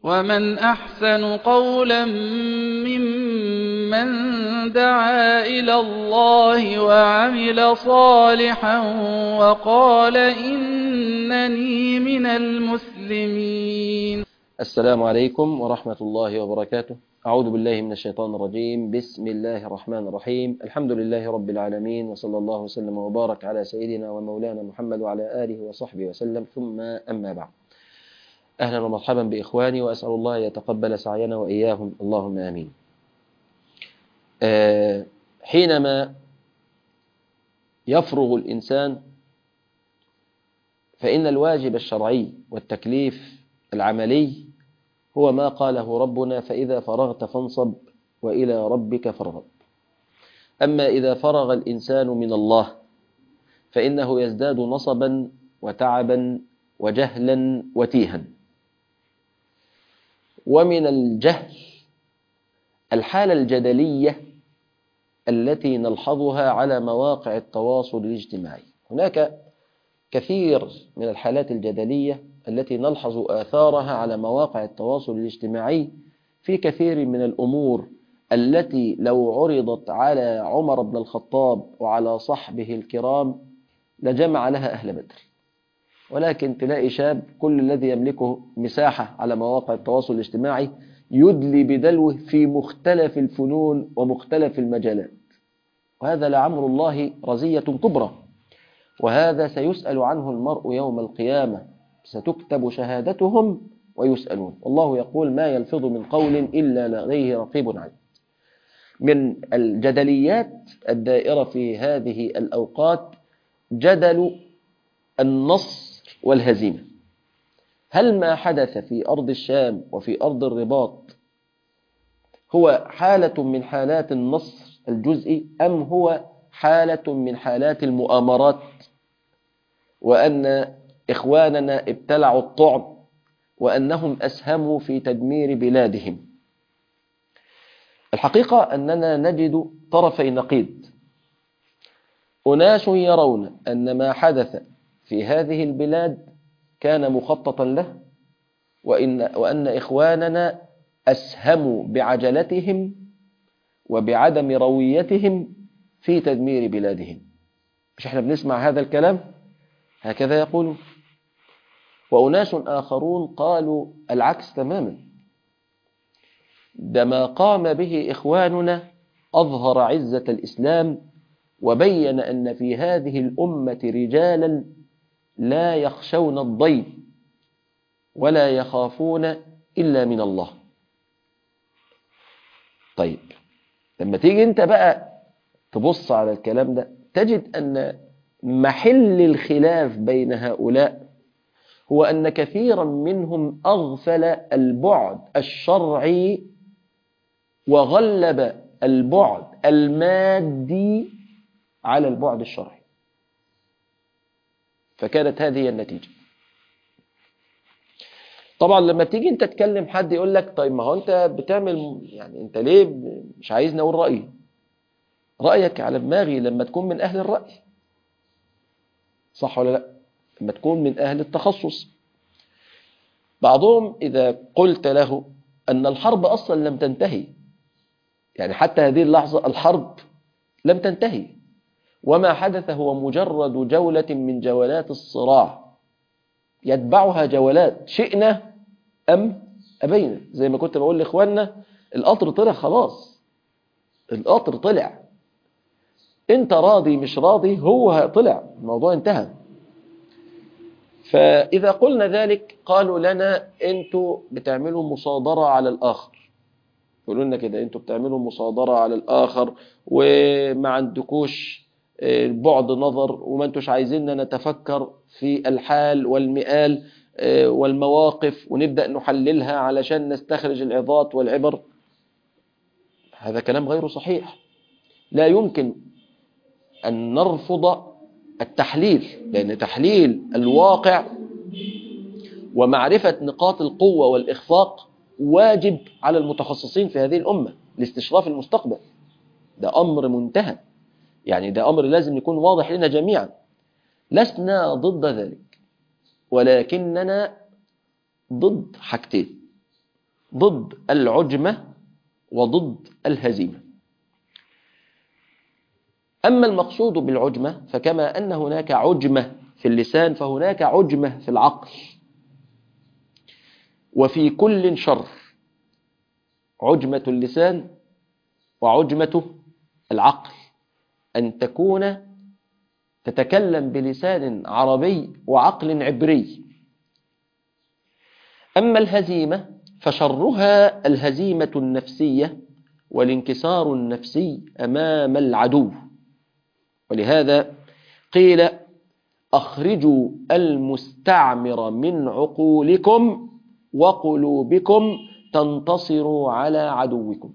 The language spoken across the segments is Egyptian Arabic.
ومن أحسن قولا ممن دعا إلى الله وعمل صالحا وقال إنني من المسلمين السلام عليكم ورحمة الله وبركاته أعوذ بالله من الشيطان الرجيم بسم الله الرحمن الرحيم الحمد لله رب العالمين وصلى الله وسلم وبارك على سيدنا ومولانا محمد وعلى آله وصحبه وسلم ثم أما بعد أهلا ومرحبا بإخواني وأسأل الله يتقبل سعينا وإياهم اللهم آمين أه حينما يفرغ الإنسان فإن الواجب الشرعي والتكليف العملي هو ما قاله ربنا فإذا فرغت فانصب وإلى ربك فارغب أما إذا فرغ الإنسان من الله فإنه يزداد نصبا وتعبا وجهلا وتيها ومن الجهل الحالة الجدلية التي نلحظها على مواقع التواصل الاجتماعي هناك كثير من الحالات الجدلية التي نلحظ آثارها على مواقع التواصل الاجتماعي في كثير من الأمور التي لو عرضت على عمر بن الخطاب وعلى صحبه الكرام لجمع لها أهل بدر ولكن تلاقي شاب كل الذي يملكه مساحة على مواقع التواصل الاجتماعي يدلي بدلوه في مختلف الفنون ومختلف المجالات وهذا لعمر الله رزية كبرى وهذا سيسأل عنه المرء يوم القيامة ستكتب شهادتهم ويسألون والله يقول ما يلفظ من قول إلا لديه رقيب عتيد من الجدليات الدائرة في هذه الأوقات جدل النصر والهزيمة هل ما حدث في أرض الشام وفي أرض الرباط هو حالة من حالات النصر الجزئي أم هو حالة من حالات المؤامرات وأن إخواننا ابتلعوا الطعم وأنهم أسهموا في تدمير بلادهم الحقيقة أننا نجد طرفي نقيض أناس يرون أن ما حدث في هذه البلاد كان مخططا له وإن, وأن إخواننا أسهموا بعجلتهم وبعدم رويتهم في تدمير بلادهم مش احنا بنسمع هذا الكلام هكذا يقولون وأناس آخرون قالوا العكس تماما ده ما قام به إخواننا أظهر عزة الإسلام وبين أن في هذه الأمة رجالا لا يخشون الضيف ولا يخافون إلا من الله طيب لما تيجي انت بقى تبص على الكلام ده تجد أن محل الخلاف بين هؤلاء هو أن كثيرا منهم أغفل البعد الشرعي وغلب البعد المادي على البعد الشرعي فكانت هذه النتيجة طبعا لما تيجي انت تكلم حد يقول لك طيب ما هو انت بتعمل يعني انت ليه مش عايزني اقول رأيي رأيك على دماغي لما تكون من اهل الرأي صح ولا لا لما تكون من اهل التخصص بعضهم اذا قلت له ان الحرب اصلا لم تنتهي يعني حتى هذه اللحظة الحرب لم تنتهي وما حدث هو مجرد جولة من جولات الصراع يتبعها جولات شئنا أم أبينا زي ما كنت بقول لإخواننا القطر طلع خلاص القطر طلع انت راضي مش راضي هو طلع الموضوع انتهى فإذا قلنا ذلك قالوا لنا انتوا بتعملوا مصادرة على الآخر يقولوا لنا كده انتوا بتعملوا مصادرة على الآخر وما عندكوش بعد نظر وما انتوش عايزيننا نتفكر في الحال والمئال والمواقف ونبدأ نحللها علشان نستخرج العظات والعبر هذا كلام غير صحيح لا يمكن أن نرفض التحليل لأن تحليل الواقع ومعرفة نقاط القوة والإخفاق واجب على المتخصصين في هذه الأمة لاستشراف المستقبل ده أمر منتهى يعني ده أمر لازم يكون واضح لنا جميعا لسنا ضد ذلك ولكننا ضد حاجتين ضد العجمة وضد الهزيمة أما المقصود بالعجمة فكما أن هناك عجمة في اللسان فهناك عجمة في العقل وفي كل شر عجمة اللسان وعجمة العقل أن تكون تتكلم بلسان عربي وعقل عبري أما الهزيمة فشرها الهزيمة النفسية والانكسار النفسي أمام العدو ولهذا قيل أخرجوا المستعمر من عقولكم وقلوبكم تنتصروا على عدوكم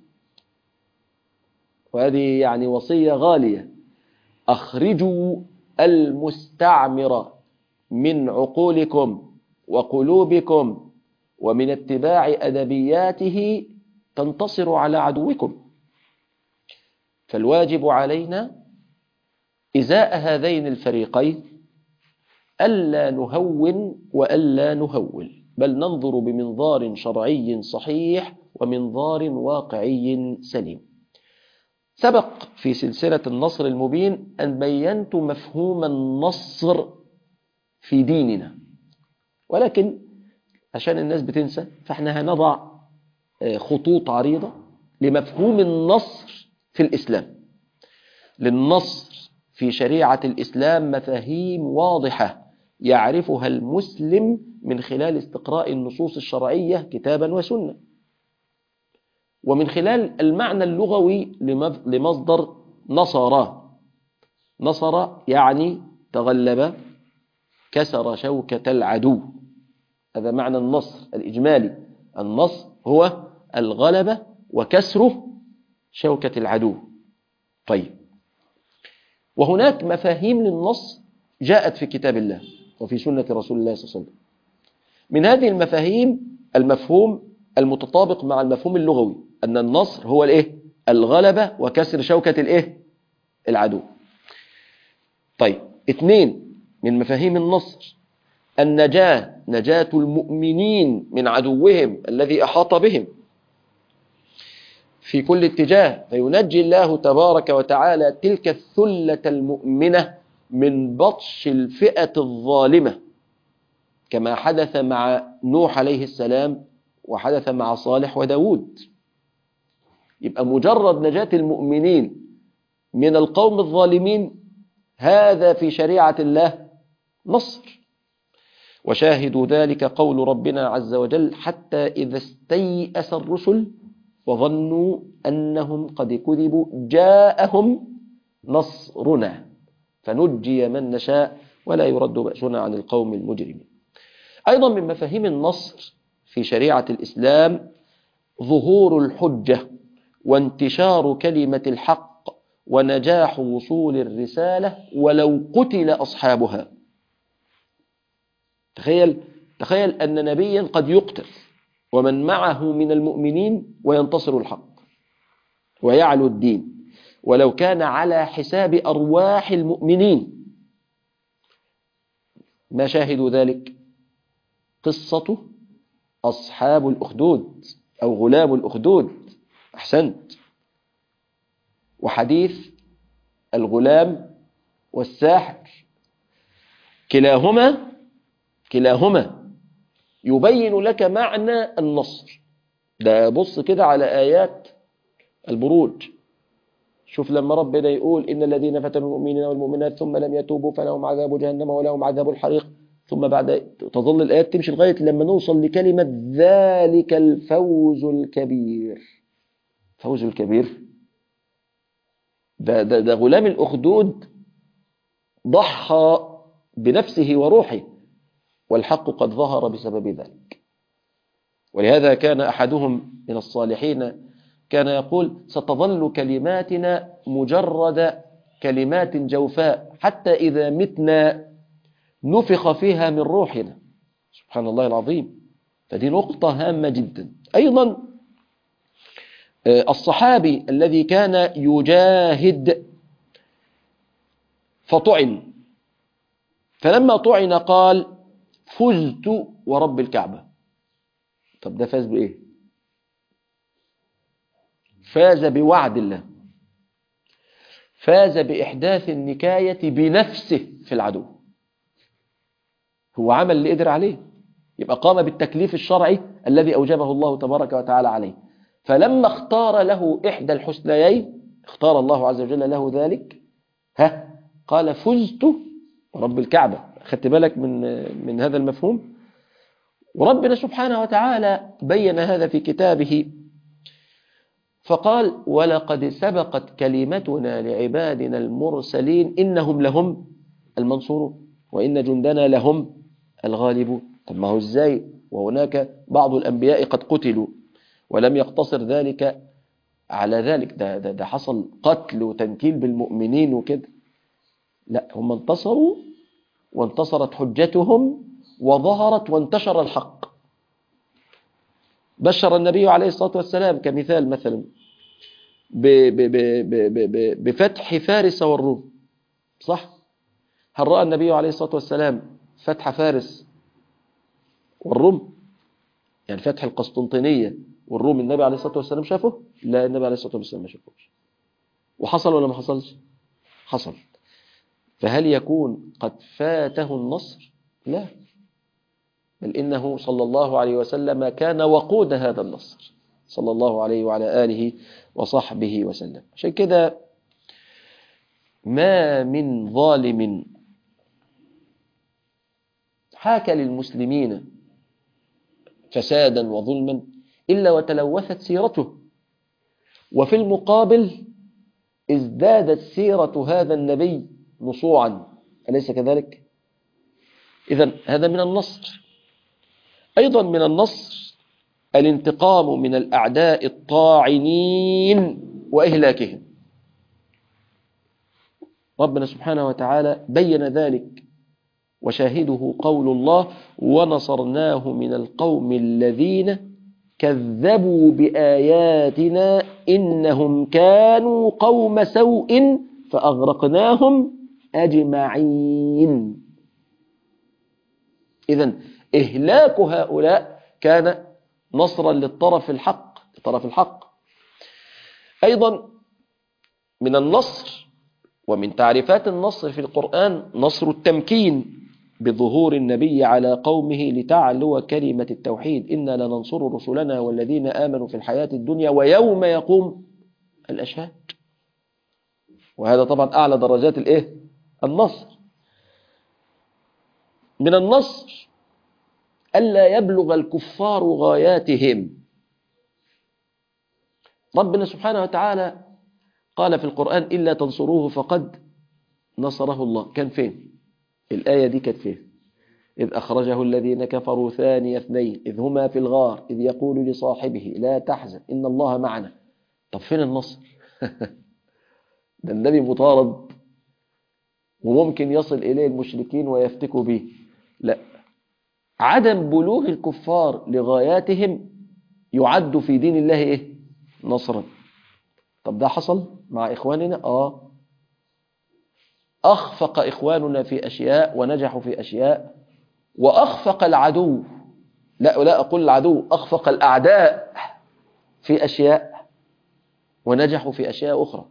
وهذه يعني وصية غالية أخرجوا المستعمر من عقولكم وقلوبكم ومن اتباع أدبياته تنتصروا على عدوكم فالواجب علينا إزاء هذين الفريقين ألا نهون وألا نهول بل ننظر بمنظار شرعي صحيح ومنظار واقعي سليم سبق في سلسلة النصر المبين أن بينت مفهوم النصر في ديننا ولكن عشان الناس بتنسى فاحنا هنضع خطوط عريضة لمفهوم النصر في الإسلام للنصر في شريعة الإسلام مفاهيم واضحة يعرفها المسلم من خلال استقراء النصوص الشرعية كتابا وسنة ومن خلال المعنى اللغوي لمصدر نصر نصر يعني تغلب كسر شوكة العدو هذا معنى النصر الإجمالي النصر هو الغلبة وكسره شوكة العدو طيب وهناك مفاهيم للنص جاءت في كتاب الله وفي سنة رسول الله صلى الله عليه وسلم من هذه المفاهيم المفهوم المتطابق مع المفهوم اللغوي أن النصر هو الإيه؟ الغلبة وكسر شوكة الإيه؟ العدو طيب اثنين من مفاهيم النصر النجاة نجاة المؤمنين من عدوهم الذي أحاط بهم في كل اتجاه فينجي الله تبارك وتعالى تلك الثلة المؤمنة من بطش الفئة الظالمة كما حدث مع نوح عليه السلام وحدث مع صالح وداود يبقى مجرد نجاة المؤمنين من القوم الظالمين هذا في شريعة الله نصر وشاهدوا ذلك قول ربنا عز وجل حتى إذا استيأس الرسل وظنوا أنهم قد كذبوا جاءهم نصرنا فنجي من نشاء ولا يرد بأسنا عن القوم المجرمين أيضا من مفاهيم النصر في شريعة الإسلام ظهور الحجة وانتشار كلمة الحق ونجاح وصول الرسالة ولو قتل أصحابها تخيل تخيل أن نبيا قد يقتل ومن معه من المؤمنين وينتصر الحق ويعلو الدين ولو كان على حساب أرواح المؤمنين ما شاهد ذلك قصة أصحاب الأخدود أو غلام الأخدود أحسنت وحديث الغلام والساحر كلاهما كلاهما يبين لك معنى النصر ده بص كده على آيات البروج شوف لما ربنا يقول إن الذين فتنوا المؤمنين والمؤمنات ثم لم يتوبوا فلهم عذاب جهنم ولهم عذاب الحريق ثم بعد تظل الآيات تمشي لغاية لما نوصل لكلمة ذلك الفوز الكبير فوز الكبير ده, ده, ده غلام الأخدود ضحى بنفسه وروحه والحق قد ظهر بسبب ذلك ولهذا كان أحدهم من الصالحين كان يقول ستظل كلماتنا مجرد كلمات جوفاء حتى إذا متنا نفخ فيها من روحنا سبحان الله العظيم فدي نقطة هامة جدا أيضا الصحابي الذي كان يجاهد فطعن فلما طعن قال فزت ورب الكعبة طب ده فاز بإيه فاز بوعد الله فاز بإحداث النكاية بنفسه في العدو هو عمل اللي قدر عليه يبقى قام بالتكليف الشرعي الذي أوجبه الله تبارك وتعالى عليه فلما اختار له إحدى الحسنيين اختار الله عز وجل له ذلك ها قال فزت رب الكعبة خدت بالك من من هذا المفهوم وربنا سبحانه وتعالى بين هذا في كتابه فقال ولقد سبقت كلمتنا لعبادنا المرسلين إنهم لهم المنصورون وإن جندنا لهم الغالبون طب ما هو ازاي وهناك بعض الأنبياء قد قتلوا ولم يقتصر ذلك على ذلك ده, ده, ده حصل قتل وتنكيل بالمؤمنين وكده لا هم انتصروا وانتصرت حجتهم وظهرت وانتشر الحق بشر النبي عليه الصلاة والسلام كمثال مثلا ب ب ب ب ب ب بفتح فارس والروم صح هل رأى النبي عليه الصلاة والسلام فتح فارس والروم يعني فتح القسطنطينية والروم النبي عليه الصلاة والسلام شافه لا النبي عليه الصلاة والسلام ما شافوش وحصل ولا ما حصلش حصل فهل يكون قد فاته النصر لا بل إنه صلى الله عليه وسلم كان وقود هذا النصر صلى الله عليه وعلى آله وصحبه وسلم عشان كده ما من ظالم حاك للمسلمين فسادا وظلما إلا وتلوثت سيرته وفي المقابل ازدادت سيرة هذا النبي نصوعا أليس كذلك؟ إذا هذا من النصر أيضا من النصر الانتقام من الأعداء الطاعنين وإهلاكهم ربنا سبحانه وتعالى بين ذلك وشاهده قول الله ونصرناه من القوم الذين كذبوا بآياتنا إنهم كانوا قوم سوء فأغرقناهم أجمعين إذا إهلاك هؤلاء كان نصرا للطرف الحق لطرف الحق أيضا من النصر ومن تعريفات النصر في القرآن نصر التمكين بظهور النبي على قومه لتعلو كلمة التوحيد إنا لننصر رسلنا والذين آمنوا في الحياة الدنيا ويوم يقوم الأشهاد وهذا طبعا أعلى درجات الإيه؟ النصر من النصر ألا يبلغ الكفار غاياتهم ربنا سبحانه وتعالى قال في القرآن إلا تنصروه فقد نصره الله كان فين الآية دي كانت فين إذ أخرجه الذين كفروا ثاني اثنين إذ هما في الغار إذ يقول لصاحبه لا تحزن إن الله معنا طب فين النصر ده النبي مطارد وممكن يصل إليه المشركين ويفتكوا به لا عدم بلوغ الكفار لغاياتهم يعد في دين الله إيه؟ نصرا طب ده حصل مع إخواننا آه أخفق إخواننا في أشياء ونجحوا في أشياء وأخفق العدو لا لا أقول العدو أخفق الأعداء في أشياء ونجحوا في أشياء أخرى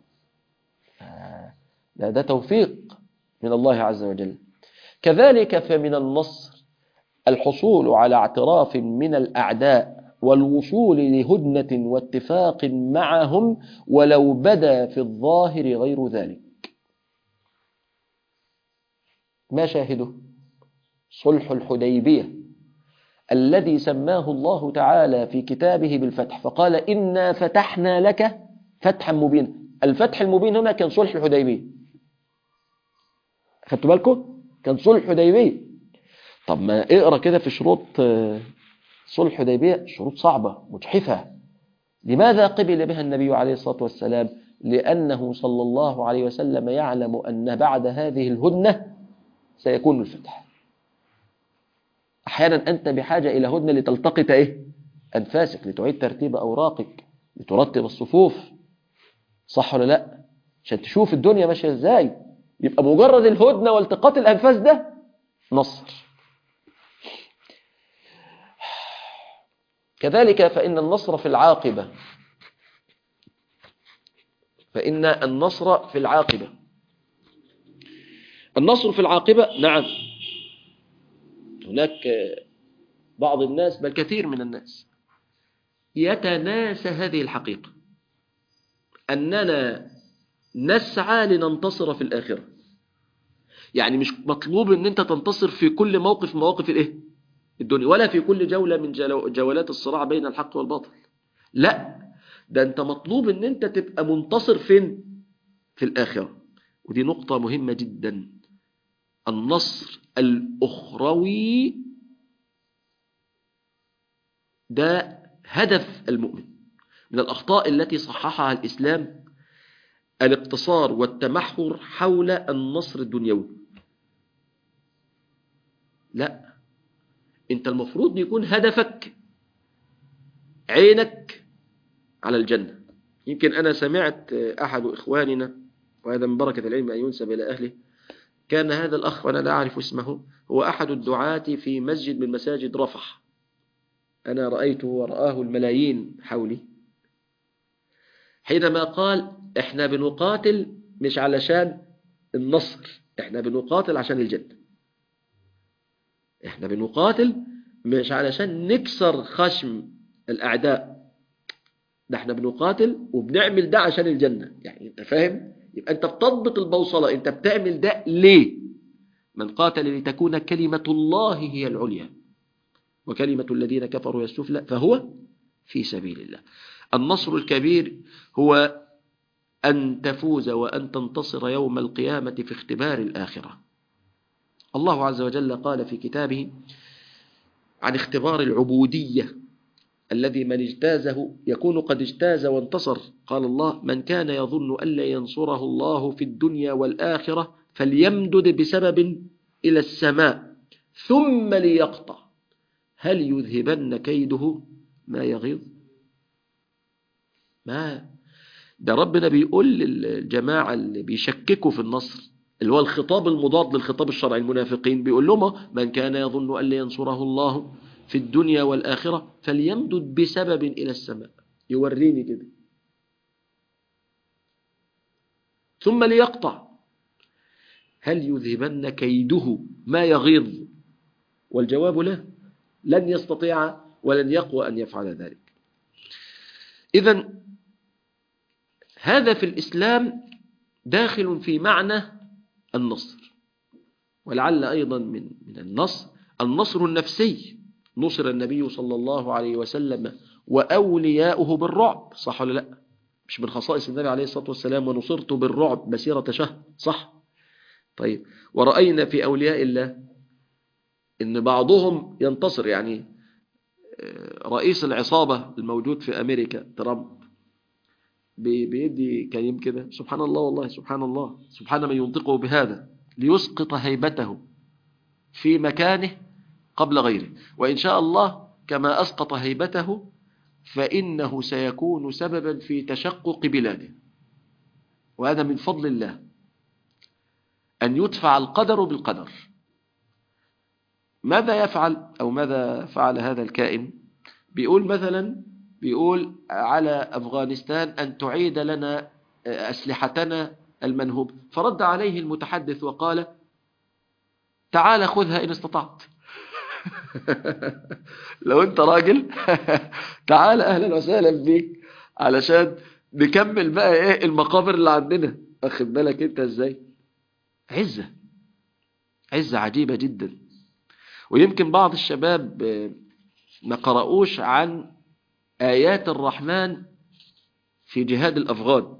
لا ده توفيق من الله عز وجل كذلك فمن النصر الحصول على اعتراف من الأعداء والوصول لهدنة واتفاق معهم ولو بدا في الظاهر غير ذلك ما شاهده صلح الحديبية الذي سماه الله تعالى في كتابه بالفتح فقال إنا فتحنا لك فتحا مبينا الفتح المبين هنا كان صلح الحديبية خدتوا بالكم كان صلح الحديبية طب ما اقرا كده في شروط صلح الحديبية شروط صعبة مجحفة لماذا قبل بها النبي عليه الصلاة والسلام لأنه صلى الله عليه وسلم يعلم أن بعد هذه الهدنة سيكون الفتح أحيانا أنت بحاجة إلى هدنة لتلتقط إيه؟ أنفاسك لتعيد ترتيب أوراقك لترتب الصفوف صح ولا لا عشان تشوف الدنيا ماشية إزاي يبقى مجرد الهدنة والتقاط الأنفاس ده نصر كذلك فإن النصر في العاقبة فإن النصر في العاقبة النصر في العاقبة نعم هناك بعض الناس بل كثير من الناس يتناسى هذه الحقيقة أننا نسعى لننتصر في الآخرة يعني مش مطلوب أن أنت تنتصر في كل موقف من مواقف الإيه؟ الدنيا ولا في كل جولة من جلو- جولات الصراع بين الحق والباطل لا ده أنت مطلوب أن أنت تبقى منتصر فين في الآخرة ودي نقطة مهمة جدا النصر الأخروي ده هدف المؤمن من الأخطاء التي صححها الإسلام الاقتصار والتمحور حول النصر الدنيوي لا انت المفروض يكون هدفك عينك على الجنة يمكن أنا سمعت أحد إخواننا وهذا من بركة العلم أن ينسب إلى أهله كان هذا الأخ وأنا لا أعرف اسمه هو أحد الدعاة في مسجد من مساجد رفح أنا رأيته ورآه الملايين حولي حينما قال إحنا بنقاتل مش علشان النصر إحنا بنقاتل عشان الجنة إحنا بنقاتل مش علشان نكسر خشم الأعداء ده إحنا بنقاتل وبنعمل ده عشان الجنة يعني أنت فاهم يبقى أنت بتضبط البوصلة أنت بتعمل ده ليه من قاتل لتكون كلمة الله هي العليا وكلمة الذين كفروا السفلى فهو في سبيل الله النصر الكبير هو أن تفوز وأن تنتصر يوم القيامة في اختبار الآخرة الله عز وجل قال في كتابه عن اختبار العبودية الذي من اجتازه يكون قد اجتاز وانتصر قال الله من كان يظن أن لا ينصره الله في الدنيا والآخرة فليمدد بسبب إلى السماء ثم ليقطع هل يذهبن كيده ما يغيظ ما ده ربنا بيقول للجماعة اللي بيشككوا في النصر اللي هو الخطاب المضاد للخطاب الشرعي المنافقين بيقول لهم من كان يظن أن لا ينصره الله في الدنيا والآخرة فليمدد بسبب إلى السماء يوريني كده ثم ليقطع هل يذهبن كيده ما يغيظ والجواب له لن يستطيع ولن يقوى أن يفعل ذلك إذا هذا في الإسلام داخل في معنى النصر ولعل أيضا من من النصر النصر النفسي نصر النبي صلى الله عليه وسلم وأولياؤه بالرعب صح ولا لا مش من خصائص النبي عليه الصلاة والسلام ونصرت بالرعب مسيرة شهر صح طيب ورأينا في أولياء الله إن بعضهم ينتصر يعني رئيس العصابة الموجود في أمريكا ترامب بيدي كلام كده سبحان الله والله سبحان الله سبحان من ينطقه بهذا ليسقط هيبته في مكانه قبل غيره وإن شاء الله كما أسقط هيبته فإنه سيكون سببا في تشقق بلاده وهذا من فضل الله أن يدفع القدر بالقدر ماذا يفعل أو ماذا فعل هذا الكائن بيقول مثلا بيقول على أفغانستان أن تعيد لنا أسلحتنا المنهوب فرد عليه المتحدث وقال تعال خذها إن استطعت لو أنت راجل تعال أهلا وسهلا بيك علشان نكمل بقى إيه المقابر اللي عندنا أخد بالك أنت إزاي عزة عزة عجيبة جدا ويمكن بعض الشباب ما قرأوش عن آيات الرحمن في جهاد الأفغان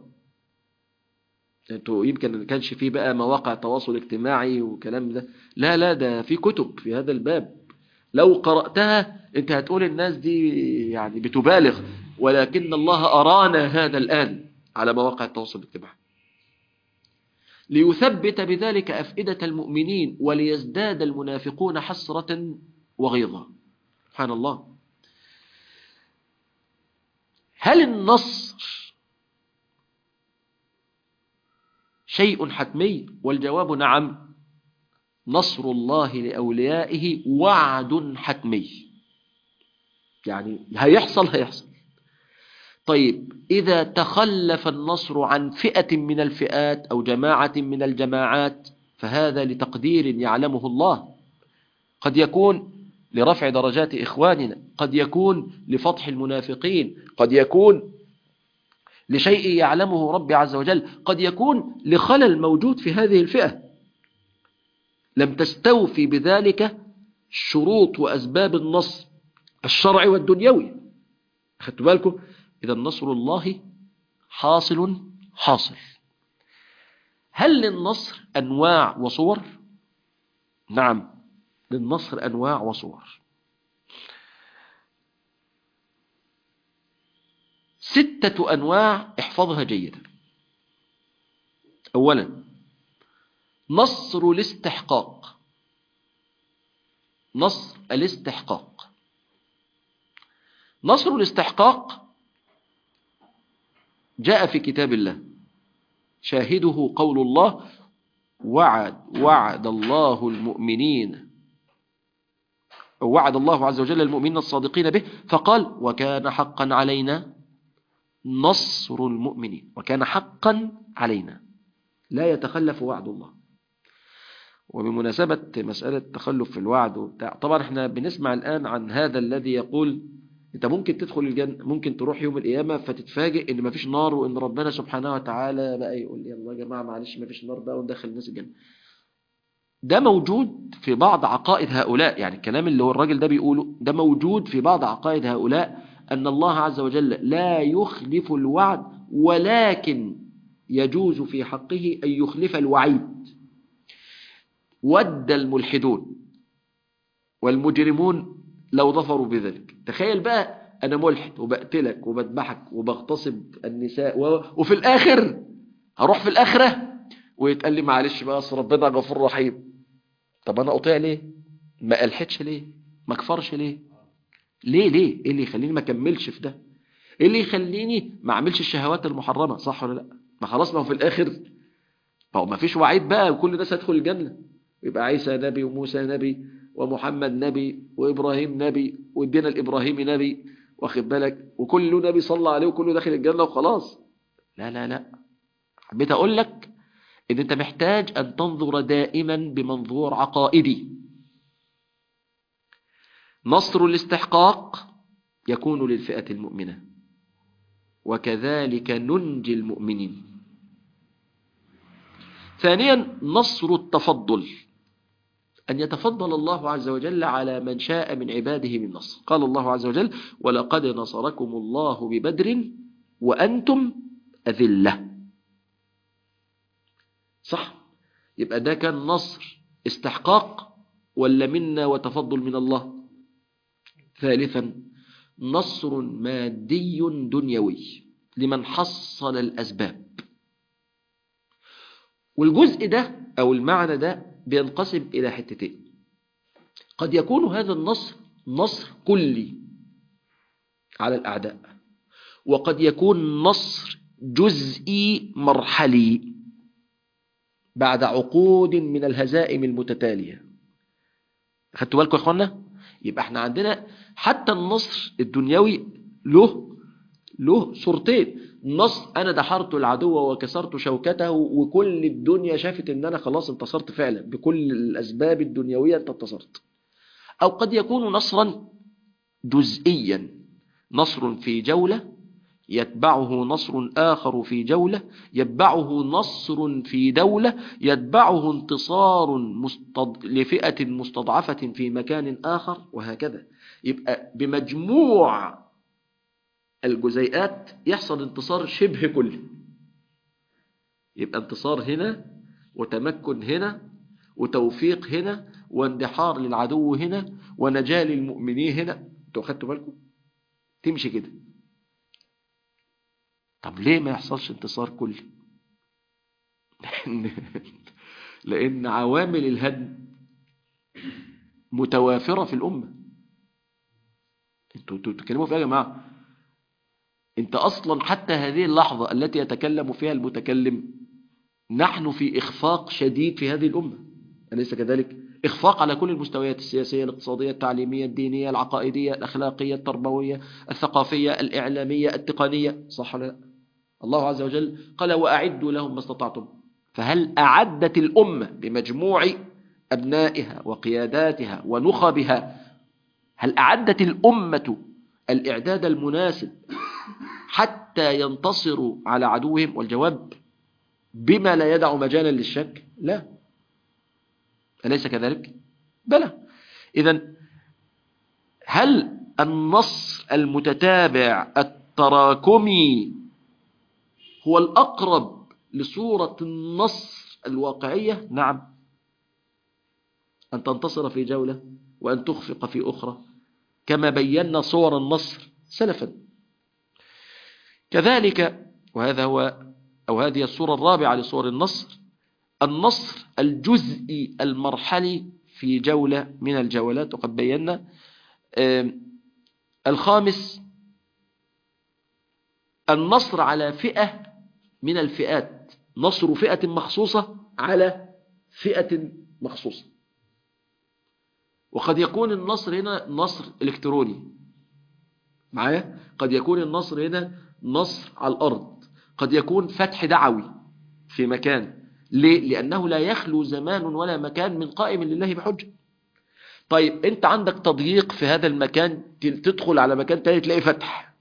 انتوا يمكن ما كانش فيه بقى مواقع تواصل اجتماعي وكلام ده لا لا ده في كتب في هذا الباب لو قرأتها انت هتقول الناس دي يعني بتبالغ ولكن الله أرانا هذا الآن على مواقع التواصل الاجتماعي ليثبت بذلك أفئدة المؤمنين وليزداد المنافقون حسرة وغيظا سبحان الله هل النصر شيء حتمي والجواب نعم نصر الله لأوليائه وعد حتمي يعني هيحصل هيحصل طيب إذا تخلف النصر عن فئة من الفئات أو جماعة من الجماعات فهذا لتقدير يعلمه الله قد يكون لرفع درجات إخواننا قد يكون لفتح المنافقين قد يكون لشيء يعلمه ربي عز وجل قد يكون لخلل موجود في هذه الفئة لم تستوفي بذلك شروط وأسباب النصر الشرعي والدنيوي أخذتوا بالكم إذا نصر الله حاصل حاصل هل للنصر أنواع وصور نعم للنصر أنواع وصور ستة أنواع احفظها جيدا أولا نصر الاستحقاق نصر الاستحقاق نصر الاستحقاق جاء في كتاب الله شاهده قول الله وعد وعد الله المؤمنين وعد الله عز وجل المؤمنين الصادقين به فقال وكان حقا علينا نصر المؤمنين وكان حقا علينا لا يتخلف وعد الله وبمناسبة مسألة تخلف في الوعد وبتاع طبعا احنا بنسمع الآن عن هذا الذي يقول انت ممكن تدخل الجنة ممكن تروح يوم القيامة فتتفاجئ ان مفيش نار وان ربنا سبحانه وتعالى بقى يقول يلا يا جماعة معلش مفيش نار بقى وندخل الناس الجنة ده موجود في بعض عقائد هؤلاء يعني الكلام اللي هو الراجل ده بيقوله ده موجود في بعض عقائد هؤلاء أن الله عز وجل لا يخلف الوعد ولكن يجوز في حقه أن يخلف الوعيد ود الملحدون والمجرمون لو ظفروا بذلك تخيل بقى أنا ملحد وبقتلك وبذبحك وبغتصب النساء و... وفي الآخر هروح في الآخرة ويتقال لي معلش بقى أصل ربنا غفور رحيم طب أنا أطيع ليه ما ألحدش ليه ما أكفرش ليه ليه ليه ايه اللي يخليني ما اكملش في ده ايه اللي يخليني ما اعملش الشهوات المحرمه صح ولا لا ما خلاص ما هو في الاخر ما هو ما فيش وعيد بقى وكل الناس هتدخل الجنه يبقى عيسى نبي وموسى نبي ومحمد نبي وابراهيم نبي والدين الابراهيمي نبي واخد بالك وكل نبي صلى عليه وكله داخل الجنه وخلاص لا لا لا حبيت اقول لك ان انت محتاج ان تنظر دائما بمنظور عقائدي نصر الاستحقاق يكون للفئة المؤمنة وكذلك ننجي المؤمنين ثانيا نصر التفضل أن يتفضل الله عز وجل على من شاء من عباده من نصر قال الله عز وجل ولقد نصركم الله ببدر وأنتم أذلة صح يبقى ده كان نصر استحقاق ولا منا وتفضل من الله ثالثا نصر مادي دنيوي لمن حصل الأسباب والجزء ده أو المعنى ده بينقسم إلى حتتين قد يكون هذا النصر نصر كلي على الأعداء وقد يكون نصر جزئي مرحلي بعد عقود من الهزائم المتتالية خدتوا بالكم يا اخوانا يبقى احنا عندنا حتى النصر الدنيوي له له صورتين نصر انا دحرت العدو وكسرت شوكته وكل الدنيا شافت ان انا خلاص انتصرت فعلا بكل الاسباب الدنيويه انت انتصرت او قد يكون نصرا جزئيا نصر في جوله يتبعه نصر آخر في جولة يتبعه نصر في دولة يتبعه انتصار مستض... لفئة مستضعفة في مكان آخر وهكذا يبقى بمجموع الجزيئات يحصل انتصار شبه كلي يبقى انتصار هنا وتمكن هنا وتوفيق هنا واندحار للعدو هنا ونجاة للمؤمنين هنا انتوا خدتوا بالكم تمشي كده طب ليه ما يحصلش انتصار كلي لأن, لأن عوامل الهدم متوافرة في الأمة انتوا انتوا بتتكلموا في ايه يا جماعة انت أصلا حتى هذه اللحظة التي يتكلم فيها المتكلم نحن في إخفاق شديد في هذه الأمة أليس كذلك إخفاق على كل المستويات السياسية الاقتصادية التعليمية الدينية العقائدية الأخلاقية التربوية الثقافية الإعلامية التقنية صح ولا لا الله عز وجل قال وأعدوا لهم ما استطعتم فهل أعدت الأمة بمجموع أبنائها وقياداتها ونخبها هل أعدت الأمة الإعداد المناسب حتى ينتصروا على عدوهم والجواب بما لا يدع مجالا للشك لا أليس كذلك بلى إذا هل النص المتتابع التراكمي هو الأقرب لصورة النصر الواقعية نعم أن تنتصر في جولة وأن تخفق في أخرى كما بينا صور النصر سلفا كذلك وهذا هو أو هذه الصورة الرابعة لصور النصر النصر الجزئي المرحلي في جولة من الجولات وقد بينا الخامس النصر على فئة من الفئات نصر فئة مخصوصة على فئة مخصوصة وقد يكون النصر هنا نصر إلكتروني معايا قد يكون النصر هنا نصر على الأرض قد يكون فتح دعوي في مكان ليه؟ لأنه لا يخلو زمان ولا مكان من قائم لله بحجة طيب انت عندك تضييق في هذا المكان تدخل على مكان تاني تلاقي فتح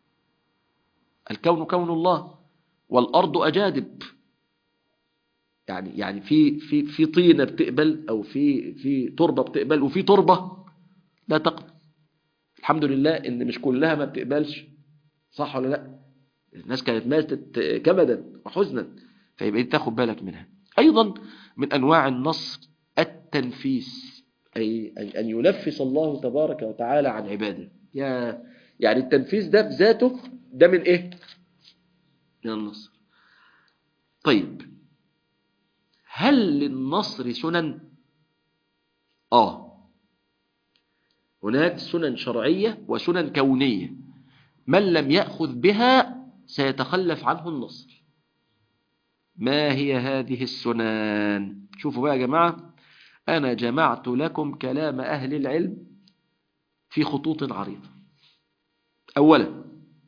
الكون كون الله والأرض أجادب يعني يعني في في في طينة بتقبل أو في في تربة بتقبل وفي تربة لا تقبل الحمد لله إن مش كلها ما بتقبلش صح ولا لا الناس كانت ماتت كبدا وحزنا فيبقى تاخد بالك منها أيضا من أنواع النصر التنفيس أي أن ينفس الله تبارك وتعالى عن عباده يا يعني التنفيس ده بذاته ده من إيه من النصر طيب هل للنصر سنن آه هناك سنن شرعية وسنن كونية من لم يأخذ بها سيتخلف عنه النصر ما هي هذه السنن شوفوا بقى يا جماعة أنا جمعت لكم كلام أهل العلم في خطوط عريضة أولا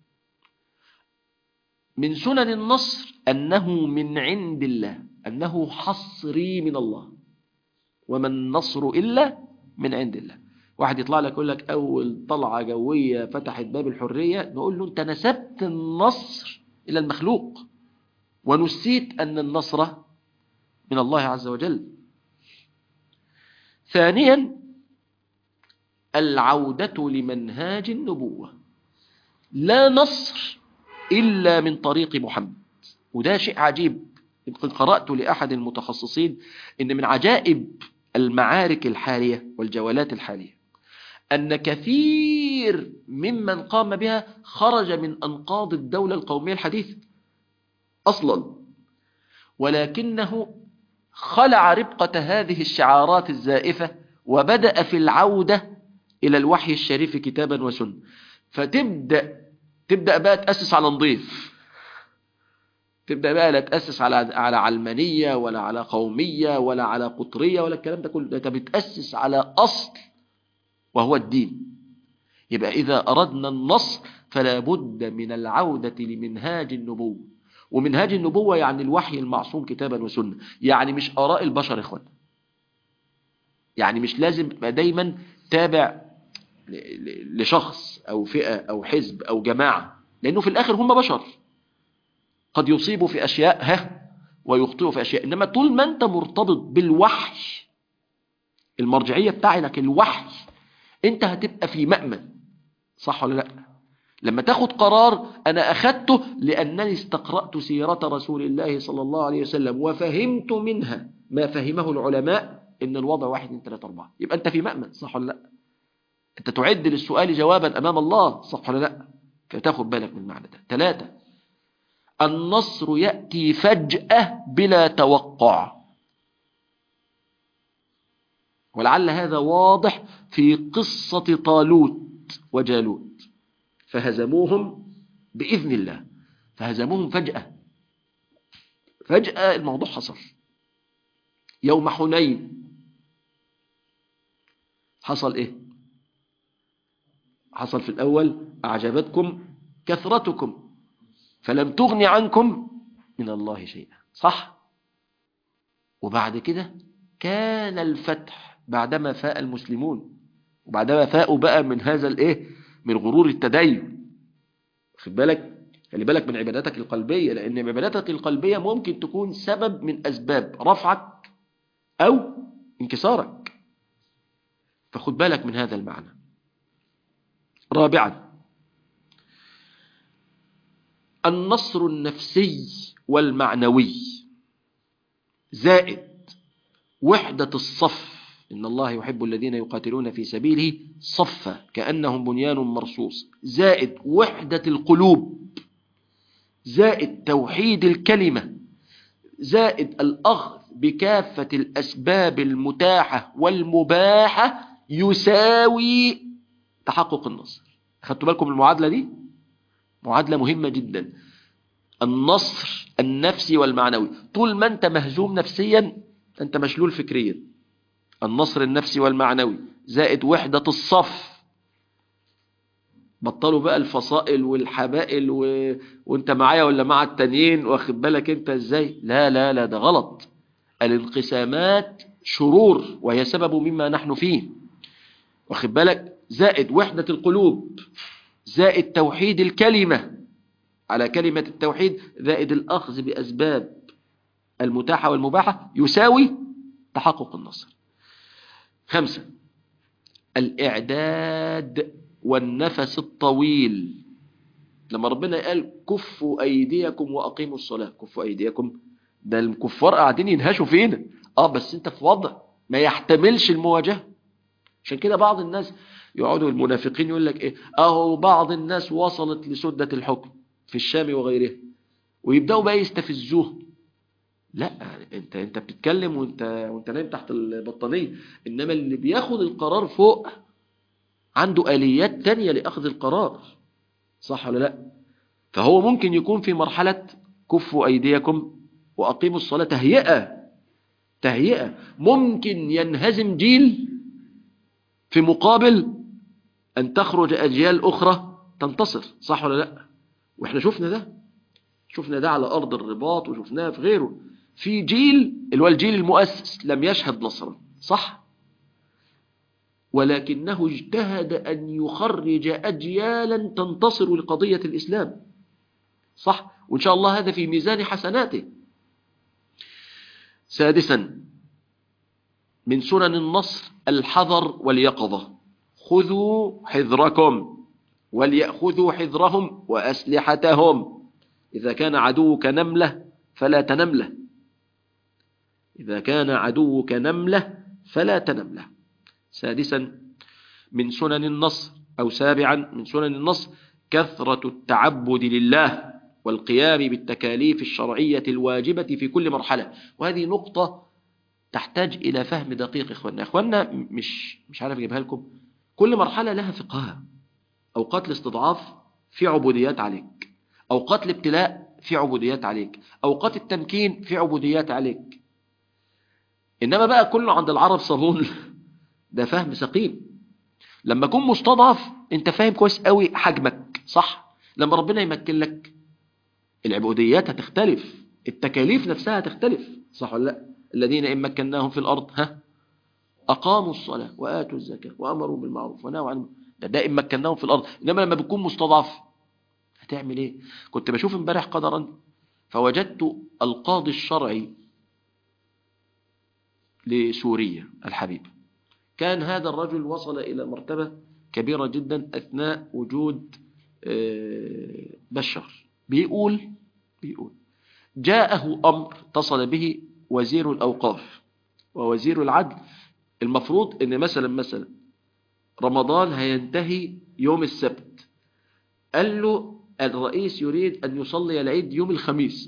من سنن النصر أنه من عند الله أنه حصري من الله وما النصر إلا من عند الله واحد يطلع لك يقول لك أول طلعة جوية فتحت باب الحرية نقول له أنت نسبت النصر إلى المخلوق ونسيت أن النصر من الله عز وجل ثانيا العودة لمنهاج النبوة لا نصر إلا من طريق محمد وده شيء عجيب يمكن قرأت لأحد المتخصصين إن من عجائب المعارك الحالية والجولات الحالية أن كثير ممن قام بها خرج من أنقاض الدولة القومية الحديثة أصلا ولكنه خلع ربقة هذه الشعارات الزائفة وبدأ في العودة إلى الوحي الشريف كتابا وسنة فتبدأ تبدأ بقى تأسس على نظيف تبدأ بقى لا تأسس على على علمانية ولا على قومية ولا على قطرية ولا الكلام ده كله ده بتأسس على أصل وهو الدين يبقى إذا أردنا النصر فلا بد من العودة لمنهاج النبوة ومنهاج النبوة يعني الوحي المعصوم كتابا وسنة يعني مش آراء البشر إخوان يعني مش لازم دايما تابع لشخص أو فئة أو حزب أو جماعة لأنه في الآخر هم بشر قد يصيبوا في أشياء ها ويخطئوا في أشياء إنما طول ما أنت مرتبط بالوحي المرجعية بتاعتك الوحي أنت هتبقى في مأمن صح ولا لا لما تاخد قرار أنا أخدته لأنني استقرأت سيرة رسول الله صلى الله عليه وسلم وفهمت منها ما فهمه العلماء إن الوضع واحد من ثلاثة أربعة يبقى أنت في مأمن صح ولا لا أنت تعد للسؤال جوابا أمام الله صح ولا لا فتاخد بالك من المعنى ده ثلاثة النصر يأتي فجأة بلا توقع ولعل هذا واضح في قصة طالوت وجالوت فهزموهم بإذن الله فهزموهم فجأة فجأة الموضوع حصل يوم حنين حصل إيه حصل في الأول أعجبتكم كثرتكم فلم تغن عنكم من الله شيئا صح وبعد كده كان الفتح بعدما فاء المسلمون وبعدما فاءوا بقى من هذا الايه من غرور التدين خد بالك خلي بالك من عباداتك القلبية لأن عباداتك القلبية ممكن تكون سبب من أسباب رفعك أو انكسارك فخد بالك من هذا المعنى رابعا النصر النفسي والمعنوي زائد وحدة الصف إن الله يحب الذين يقاتلون في سبيله صفا كأنهم بنيان مرصوص زائد وحدة القلوب زائد توحيد الكلمة زائد الأخذ بكافة الأسباب المتاحة والمباحة يساوي تحقق النصر خدتوا بالكم المعادلة دي معادلة مهمة جدا النصر النفسي والمعنوي طول ما أنت مهزوم نفسيا أنت مشلول فكريا النصر النفسي والمعنوي زائد وحدة الصف بطلوا بقى الفصائل والحبائل و... وانت معايا ولا مع التانيين واخد بالك انت ازاي لا لا لا ده غلط الانقسامات شرور وهي سبب مما نحن فيه واخد بالك زائد وحدة القلوب زائد توحيد الكلمة على كلمة التوحيد زائد الأخذ بأسباب المتاحة والمباحة يساوي تحقق النصر خمسة الإعداد والنفس الطويل لما ربنا قال كفوا أيديكم وأقيموا الصلاة كفوا أيديكم ده الكفار قاعدين ينهشوا فينا اه بس انت في وضع ما يحتملش المواجهة عشان كده بعض الناس يقعدوا المنافقين يقول لك ايه اهو بعض الناس وصلت لسدة الحكم في الشام وغيره ويبداوا بقى يستفزوه لا انت انت بتتكلم وانت وانت نايم تحت البطانيه انما اللي بياخد القرار فوق عنده اليات تانية لاخذ القرار صح ولا لا فهو ممكن يكون في مرحله كفوا ايديكم واقيموا الصلاه تهيئه تهيئه ممكن ينهزم جيل في مقابل أن تخرج أجيال أخرى تنتصر صح ولا لا وإحنا شفنا ده شفنا ده على أرض الرباط وشفناه في غيره في جيل اللي هو الجيل المؤسس لم يشهد نصرا صح ولكنه اجتهد أن يخرج أجيالا تنتصر لقضية الإسلام صح وإن شاء الله هذا في ميزان حسناته سادسا من سنن النصر الحذر واليقظة خذوا حذركم وليأخذوا حذرهم وأسلحتهم إذا كان عدوك نملة فلا تنمله إذا كان عدوك نملة فلا تنمله سادسا من سنن النصر أو سابعا من سنن النصر كثرة التعبد لله والقيام بالتكاليف الشرعية الواجبة في كل مرحلة وهذه نقطة تحتاج إلى فهم دقيق إخواننا إخواننا مش مش عارف أجيبها لكم كل مرحلة لها فقهها أوقات الاستضعاف في عبوديات عليك أوقات الابتلاء في عبوديات عليك أوقات التمكين في عبوديات عليك إنما بقى كله عند العرب صابون ده فهم سقيم لما أكون مستضعف أنت فاهم كويس قوي حجمك صح لما ربنا يمكن لك العبوديات هتختلف التكاليف نفسها هتختلف صح ولا لا الذين إن مكناهم في الأرض ها أقاموا الصلاة وآتوا الزكاة وأمروا بالمعروف ونهوا عن ده, ده إن مكناهم في الأرض إنما لما بتكون مستضعف هتعمل إيه كنت بشوف امبارح قدرا فوجدت القاضي الشرعي لسوريا الحبيب كان هذا الرجل وصل إلى مرتبة كبيرة جدا أثناء وجود بشر بيقول بيقول جاءه أمر اتصل به وزير الأوقاف ووزير العدل المفروض ان مثلا مثلا رمضان هينتهي يوم السبت قال له الرئيس يريد أن يصلي العيد يوم الخميس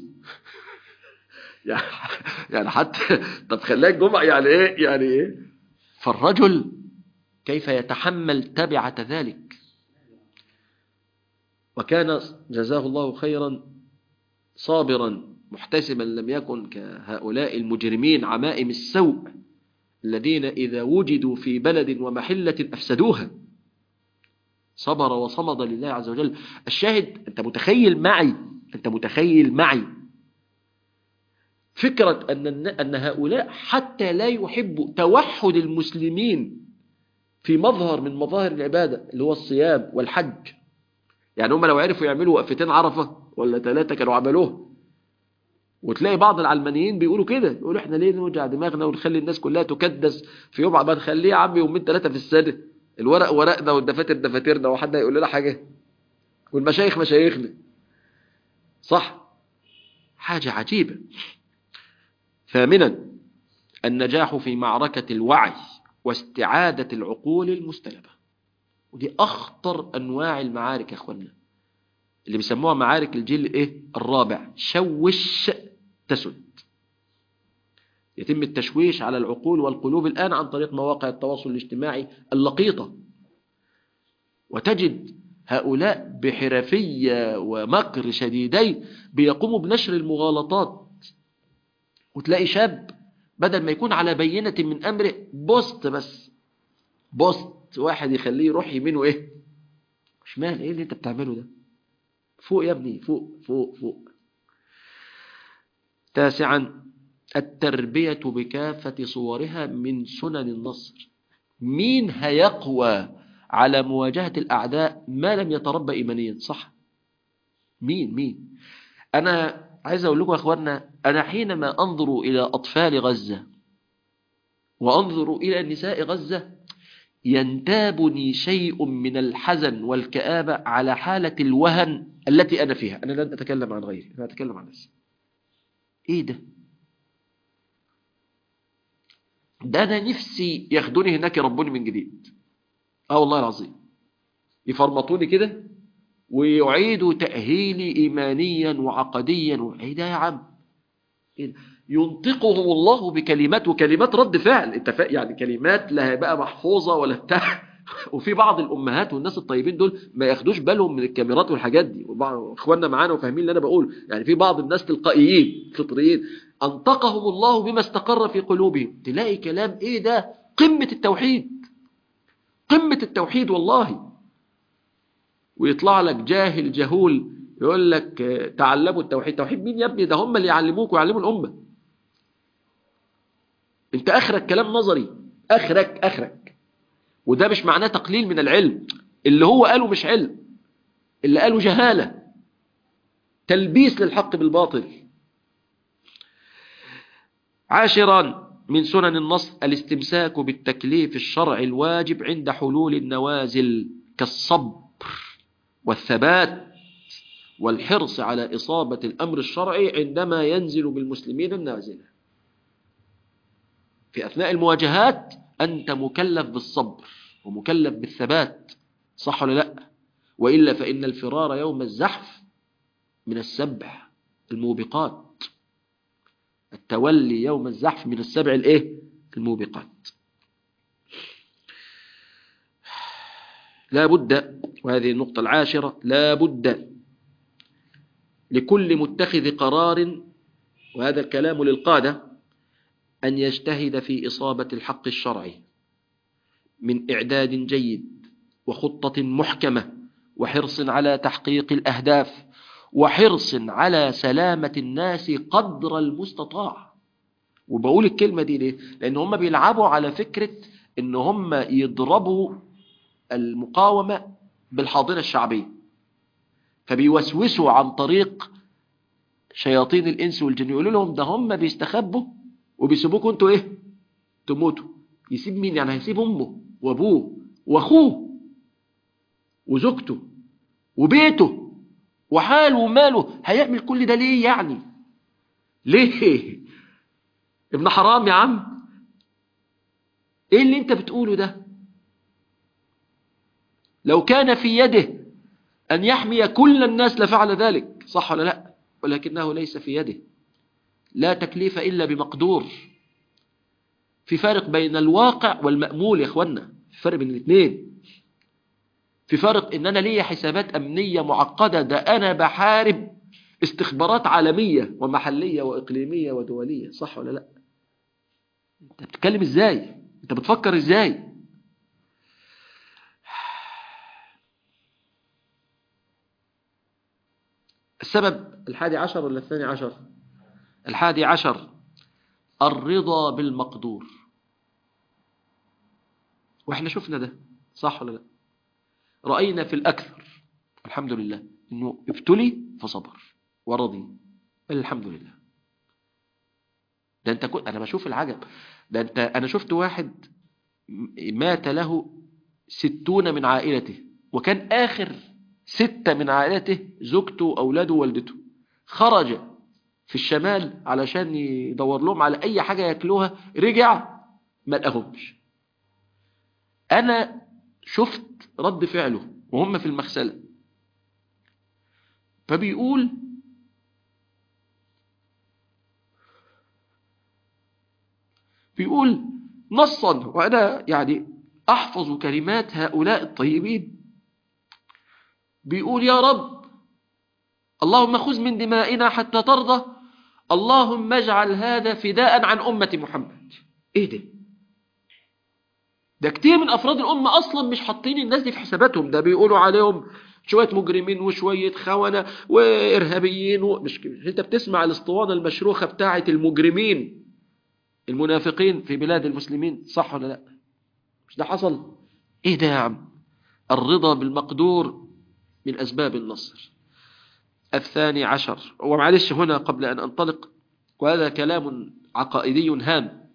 يعني حتى طب خليها الجمعة يعني ايه يعني ايه فالرجل كيف يتحمل تبعة ذلك وكان جزاه الله خيرا صابرا محتسبا لم يكن كهؤلاء المجرمين عمائم السوء الذين إذا وجدوا في بلد ومحلة أفسدوها صبر وصمد لله عز وجل الشاهد أنت متخيل معي أنت متخيل معي فكرة أن أن هؤلاء حتى لا يحبوا توحد المسلمين في مظهر من مظاهر العبادة اللي هو الصيام والحج يعني هم لو عرفوا يعملوا وقفتين عرفة ولا ثلاثة كانوا عملوها وتلاقي بعض العلمانيين بيقولوا كده يقولوا احنا ليه نوجع دماغنا ونخلي الناس كلها تكدس في يوم ما نخليه يا عم يومين ثلاثة في السنة الورق ورقنا والدفاتر دفاترنا وحد هيقول لنا حاجة والمشايخ مشايخنا صح حاجة عجيبة ثامنا النجاح في معركة الوعي واستعادة العقول المستلبة ودي أخطر أنواع المعارك يا أخوانا اللي بيسموها معارك الجيل إيه؟ الرابع شوش تسد يتم التشويش على العقول والقلوب الآن عن طريق مواقع التواصل الاجتماعي اللقيطة وتجد هؤلاء بحرفية ومكر شديدين بيقوموا بنشر المغالطات وتلاقي شاب بدل ما يكون على بينة من أمره بوست بس بوست واحد يخليه يروح يمين وإيه شمال إيه اللي أنت بتعمله ده فوق يا ابني فوق فوق فوق تاسعا التربية بكافة صورها من سنن النصر مين هيقوى على مواجهة الأعداء ما لم يتربى إيمانيا صح مين مين أنا عايز أقول لكم يا أخواننا أنا حينما أنظر إلى أطفال غزة وأنظر إلى نساء غزة ينتابني شيء من الحزن والكآبة على حالة الوهن التي أنا فيها أنا لن أتكلم عن غيري أنا أتكلم عن نفسي إيه ده ده أنا نفسي ياخدوني هناك يربوني من جديد آه والله العظيم يفرمطوني كده ويعيدوا تأهيلي إيمانيا وعقديا إيه ده يا عم إيه ده؟ ينطقهم الله بكلمات وكلمات رد فعل انت فا... يعني كلمات لا بقى محفوظة ولا بتاع وفي بعض الأمهات والناس الطيبين دول ما ياخدوش بالهم من الكاميرات والحاجات دي وبعض اخواننا معانا وفاهمين اللي انا بقول يعني في بعض الناس تلقائيين فطريين انطقهم الله بما استقر في قلوبهم تلاقي كلام ايه ده قمة التوحيد قمة التوحيد والله ويطلع لك جاهل جهول يقول لك تعلموا التوحيد توحيد مين يا ابني ده هم اللي يعلموك ويعلموا الأمة انت اخرك كلام نظري اخرك اخرك وده مش معناه تقليل من العلم اللي هو قاله مش علم اللي قاله جهالة تلبيس للحق بالباطل عاشرا من سنن النص الاستمساك بالتكليف الشرعي الواجب عند حلول النوازل كالصبر والثبات والحرص على إصابة الأمر الشرعي عندما ينزل بالمسلمين النازلة في أثناء المواجهات أنت مكلف بالصبر ومكلف بالثبات صح ولا لا وإلا فإن الفرار يوم الزحف من السبع الموبقات التولي يوم الزحف من السبع الايه الموبقات لا بد وهذه النقطة العاشرة لا بد لكل متخذ قرار وهذا الكلام للقادة أن يجتهد في إصابة الحق الشرعي من إعداد جيد وخطة محكمة وحرص على تحقيق الأهداف وحرص على سلامة الناس قدر المستطاع وبقول الكلمة دي ليه؟ لأن هم بيلعبوا على فكرة إن هم يضربوا المقاومة بالحاضنة الشعبية فبيوسوسوا عن طريق شياطين الإنس والجن يقولوا لهم ده هم بيستخبوا وبيسيبوكوا انتوا ايه تموتوا يسيب مين يعني هيسيب امه وابوه واخوه وزوجته وبيته وحاله وماله هيعمل كل ده ليه يعني ليه ابن حرام يا عم ايه اللي انت بتقوله ده لو كان في يده ان يحمي كل الناس لفعل ذلك صح ولا لا ولكنه ليس في يده لا تكليف إلا بمقدور في فارق بين الواقع والمأمول يا اخوانا في فرق بين الاثنين في فرق ان انا ليا حسابات امنية معقدة ده انا بحارب استخبارات عالمية ومحلية واقليمية ودولية صح ولا لا انت بتتكلم ازاي انت بتفكر ازاي السبب الحادي عشر ولا الثاني عشر الحادي عشر الرضا بالمقدور واحنا شفنا ده صح ولا لا رأينا في الأكثر الحمد لله انه ابتلي فصبر ورضي الحمد لله ده انت كنت انا بشوف العجب ده انت انا شفت واحد مات له ستون من عائلته وكان اخر ستة من عائلته زوجته واولاده ووالدته خرج في الشمال علشان يدور لهم على اي حاجة ياكلوها رجع ما لقاهمش انا شفت رد فعله وهم في المغسلة فبيقول بيقول نصا وأنا يعني أحفظ كلمات هؤلاء الطيبين بيقول يا رب اللهم خذ من دمائنا حتى ترضى اللهم اجعل هذا فداء عن أمة محمد إيه ده ده كتير من أفراد الأمة أصلا مش حاطين الناس دي في حساباتهم ده بيقولوا عليهم شوية مجرمين وشوية خونة وإرهابيين و... مش أنت بتسمع الاسطوانة المشروخة بتاعة المجرمين المنافقين في بلاد المسلمين صح ولا لا مش ده حصل ايه ده يا عم الرضا بالمقدور من أسباب النصر الثاني عشر ومعلش هنا قبل أن أنطلق وهذا كلام عقائدي هام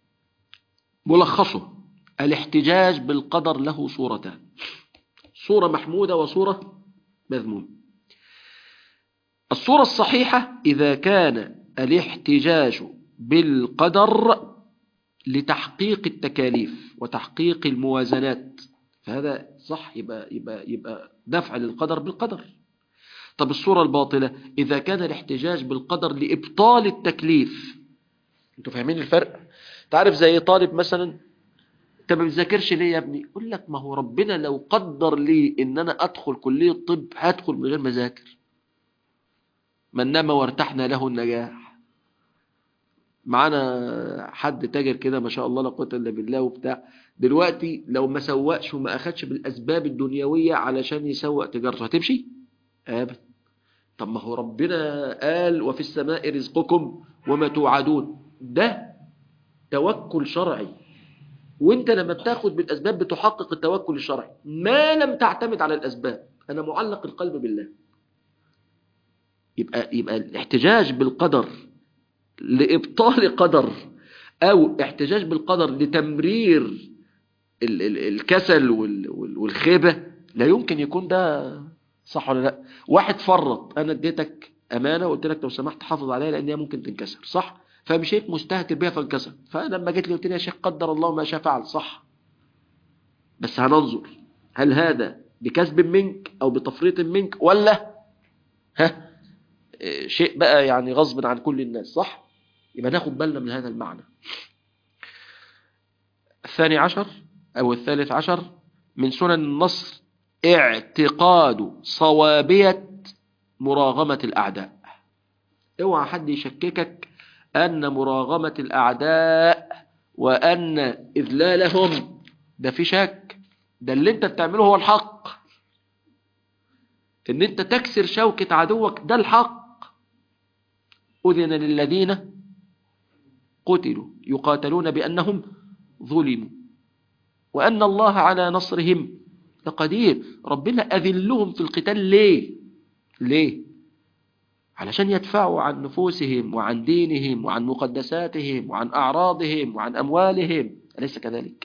ملخصه الاحتجاج بالقدر له صورتان صورة محمودة وصورة مذمومة الصورة الصحيحة إذا كان الاحتجاج بالقدر لتحقيق التكاليف وتحقيق الموازنات فهذا صح يبقى, يبقى, يبقى دفع للقدر بالقدر طب الصورة الباطلة إذا كان الاحتجاج بالقدر لإبطال التكليف انتوا فاهمين الفرق تعرف زي طالب مثلا انت ما بتذاكرش ليه يا ابني يقول لك ما هو ربنا لو قدر لي ان انا ادخل كلية طب هدخل من غير ما اذاكر من نام وارتحنا له النجاح معانا حد تاجر كده ما شاء الله لا قوه الا بالله وبتاع دلوقتي لو ما سوقش وما اخدش بالاسباب الدنيويه علشان يسوق تجارته هتمشي ابدا طب ما هو ربنا قال وفي السماء رزقكم وما توعدون ده توكل شرعي وانت لما بتاخد بالاسباب بتحقق التوكل الشرعي ما لم تعتمد على الاسباب انا معلق القلب بالله يبقى يبقى الاحتجاج بالقدر لإبطال قدر أو احتجاج بالقدر لتمرير ال ال الكسل وال وال والخيبة لا يمكن يكون ده صح ولا لا واحد فرط أنا اديتك أمانة وقلت لك لو سمحت حافظ عليها لأن هي ممكن تنكسر صح فمشيت مستهتر بيها فانكسر فلما جيت لي قلت لي يا شيخ قدر الله ما شاء فعل صح بس هننظر هل هذا بكسب منك أو بتفريط منك ولا ها شيء بقى يعني غصب عن كل الناس صح يبقى ناخد بالنا من هذا المعنى الثاني عشر أو الثالث عشر من سنن النصر اعتقاد صوابية مراغمة الأعداء اوعى حد يشككك أن مراغمة الأعداء وأن إذلالهم ده في شك ده اللي انت بتعمله هو الحق ان انت تكسر شوكة عدوك ده الحق أذن للذين قتلوا يقاتلون بأنهم ظلموا وأن الله على نصرهم لقدير ربنا أذلهم في القتال ليه ليه علشان يدفعوا عن نفوسهم وعن دينهم وعن مقدساتهم وعن أعراضهم وعن أموالهم أليس كذلك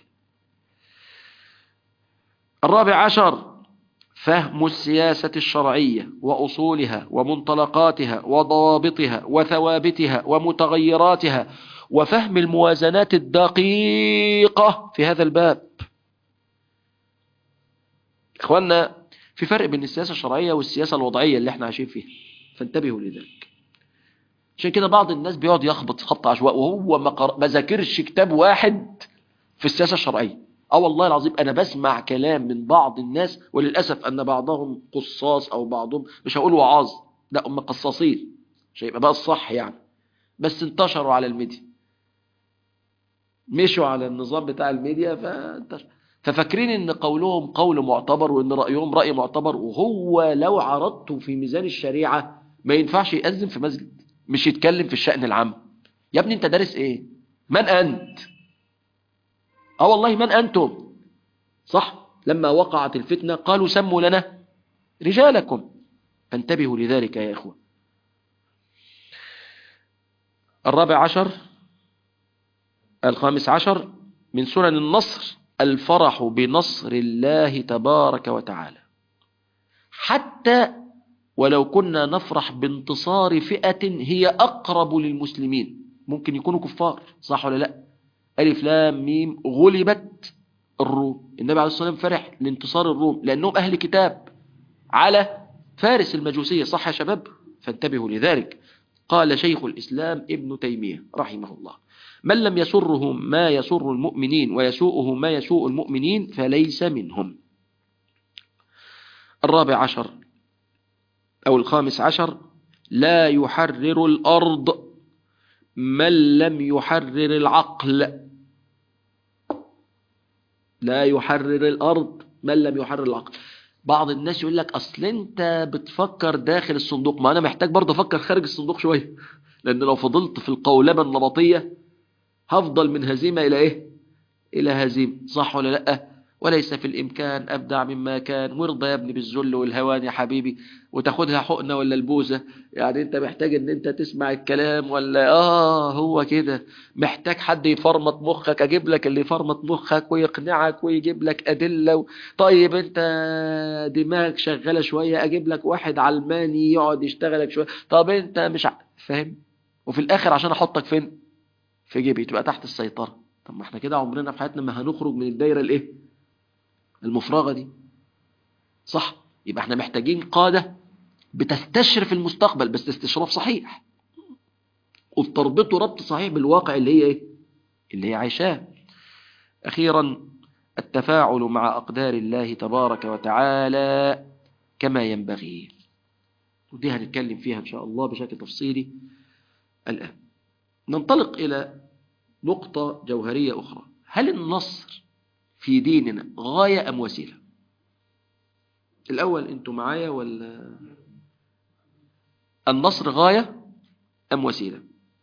الرابع عشر فهم السياسة الشرعية وأصولها ومنطلقاتها وضوابطها وثوابتها ومتغيراتها وفهم الموازنات الدقيقة في هذا الباب إخواننا في فرق بين السياسة الشرعية والسياسة الوضعية اللي احنا عايشين فيها فانتبهوا لذلك عشان كده بعض الناس بيقعد يخبط خط عشواء وهو ما, قر... ما ذاكرش كتاب واحد في السياسة الشرعية اه والله العظيم انا بسمع كلام من بعض الناس وللاسف ان بعضهم قصاص او بعضهم مش هقول وعاظ لا هم قصاصين مش هيبقى بقى الصح يعني بس انتشروا على الميديا مشوا على النظام بتاع الميديا فانتشر ففاكرين ان قولهم قول معتبر وان رأيهم رأي معتبر وهو لو عرضته في ميزان الشريعة ما ينفعش يأذن في مسجد مش يتكلم في الشأن العام يا ابني انت دارس ايه من انت اه والله من انتم صح لما وقعت الفتنة قالوا سموا لنا رجالكم فانتبهوا لذلك يا إخوة الرابع عشر الخامس عشر من سنن النصر الفرح بنصر الله تبارك وتعالى حتى ولو كنا نفرح بانتصار فئة هي أقرب للمسلمين ممكن يكونوا كفار صح ولا لا ألف لام ميم غلبت الروم النبي عليه الصلاة والسلام فرح لانتصار الروم لأنهم أهل كتاب على فارس المجوسية صح يا شباب فانتبهوا لذلك قال شيخ الإسلام ابن تيمية رحمه الله من لم يسره ما يسر المؤمنين ويسوءه ما يسوء المؤمنين فليس منهم الرابع عشر أو الخامس عشر لا يحرر الأرض من لم يحرر العقل لا يحرر الأرض من لم يحرر العقل بعض الناس يقول لك أصل أنت بتفكر داخل الصندوق ما أنا محتاج برضه أفكر خارج الصندوق شوية لأن لو فضلت في القولبة النمطية هفضل من هزيمة إلى إيه إلى هزيمة صح ولا لأ وليس في الإمكان أبدع مما كان وارضى يا ابني بالذل والهوان يا حبيبي وتاخدها حقنة ولا البوزة يعني أنت محتاج أن أنت تسمع الكلام ولا آه هو كده محتاج حد يفرمط مخك أجيب لك اللي يفرمط مخك ويقنعك ويجيب لك أدلة و... طيب أنت دماغك شغالة شوية أجيب لك واحد علماني يقعد يشتغلك شوية طب أنت مش ع... فاهم وفي الآخر عشان أحطك فين في جيبي تبقى تحت السيطرة طب ما احنا كده عمرنا في حياتنا ما هنخرج من الدايرة الايه المفرغة دي صح يبقى احنا محتاجين قادة بتستشرف المستقبل بس استشراف صحيح وبتربطه ربط صحيح بالواقع اللي هي ايه اللي هي عايشاه اخيرا التفاعل مع اقدار الله تبارك وتعالى كما ينبغي ودي هنتكلم فيها ان شاء الله بشكل تفصيلي الان ننطلق الى نقطة جوهرية اخرى هل النصر في ديننا غاية أم وسيلة الأول أنتوا معايا ولا النصر غاية أم وسيلة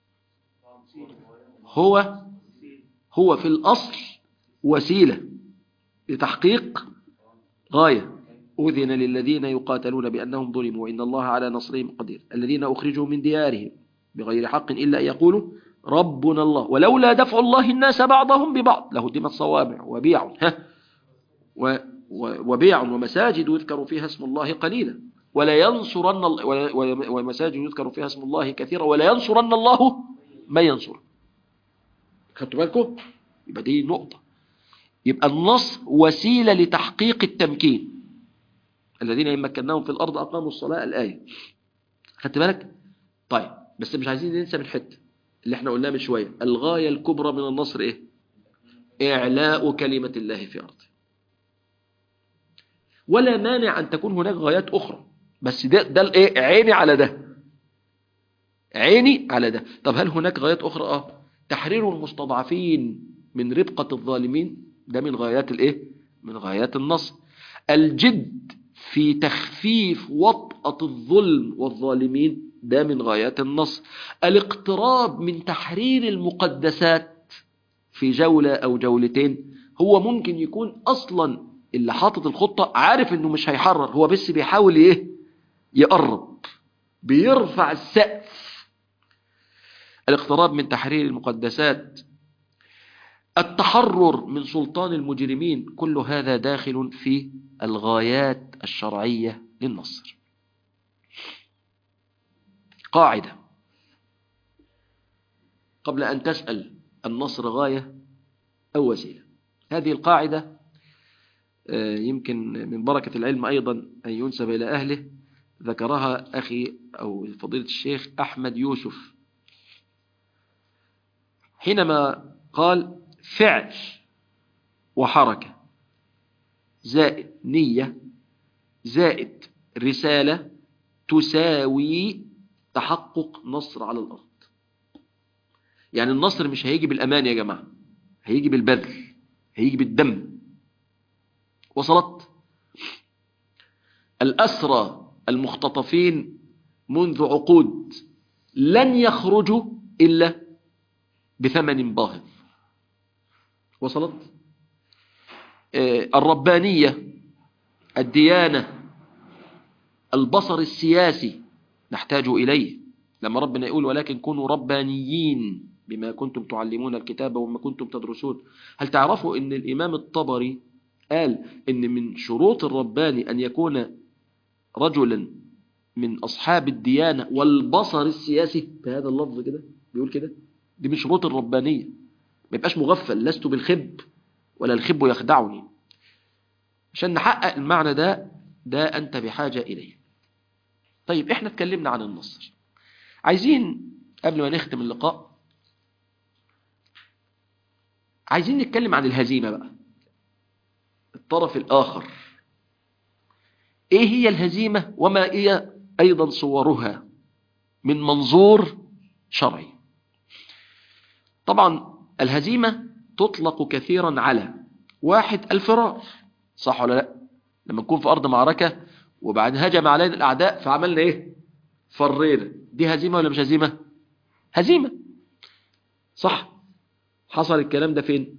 هو هو في الأصل وسيلة لتحقيق غاية أذن للذين يقاتلون بأنهم ظلموا وإن الله على نصرهم قدير الذين أخرجوا من ديارهم بغير حق إلا أن يقولوا ربنا الله ولولا دفع الله الناس بعضهم ببعض لهدمت صوامع وبيع و وبيع ومساجد يذكر فيها اسم الله قليلا ولا ينصرن ومساجد يذكر فيها اسم الله كثيرا ولا ينصرن الله ما ينصر خدتوا بالكم يبقى دي نقطة يبقى النصر وسيلة لتحقيق التمكين الذين إن مكناهم في الأرض أقاموا الصلاة الآية خدت بالك طيب بس مش عايزين ننسى من حته اللي احنا قلناه من شوية الغاية الكبرى من النصر ايه اعلاء كلمة الله في أرضه ولا مانع أن تكون هناك غايات أخرى بس ده, ده الايه عيني على ده عيني على ده طب هل هناك غايات أخرى اه تحرير المستضعفين من ربقة الظالمين ده من غايات الايه من غايات النصر الجد في تخفيف وطأة الظلم والظالمين ده من غايات النصر الاقتراب من تحرير المقدسات في جولة أو جولتين هو ممكن يكون أصلا اللي حاطط الخطة عارف أنه مش هيحرر هو بس بيحاول إيه يقرب بيرفع السقف الاقتراب من تحرير المقدسات التحرر من سلطان المجرمين كل هذا داخل في الغايات الشرعية للنصر قاعدة قبل أن تسأل النصر غاية أو وسيلة هذه القاعدة يمكن من بركة العلم أيضا أن ينسب إلى أهله ذكرها أخي أو فضيلة الشيخ أحمد يوسف حينما قال فعل وحركة زائد نية زائد رسالة تساوي تحقق نصر على الأرض يعني النصر مش هيجي بالأمان يا جماعة هيجي بالبذل هيجي بالدم وصلت الأسرى المختطفين منذ عقود لن يخرجوا إلا بثمن باهظ وصلت آه، الربانية الديانة البصر السياسي نحتاج إليه لما ربنا يقول ولكن كونوا ربانيين بما كنتم تعلمون الكتاب وما كنتم تدرسون هل تعرفوا أن الإمام الطبري قال أن من شروط الرباني أن يكون رجلا من أصحاب الديانة والبصر السياسي بهذا اللفظ كده بيقول كده دي من شروط الربانية ما يبقاش مغفل لست بالخب ولا الخب يخدعني عشان نحقق المعنى ده ده أنت بحاجة إليه طيب إحنا اتكلمنا عن النصر عايزين قبل ما نختم اللقاء عايزين نتكلم عن الهزيمة بقى الطرف الآخر إيه هي الهزيمة وما هي أيضا صورها من منظور شرعي طبعا الهزيمة تطلق كثيرا على واحد الفرار صح ولا لا لما نكون في أرض معركة وبعد هجم علينا الأعداء فعملنا إيه فرينا دي هزيمة ولا مش هزيمة هزيمة صح حصل الكلام ده فين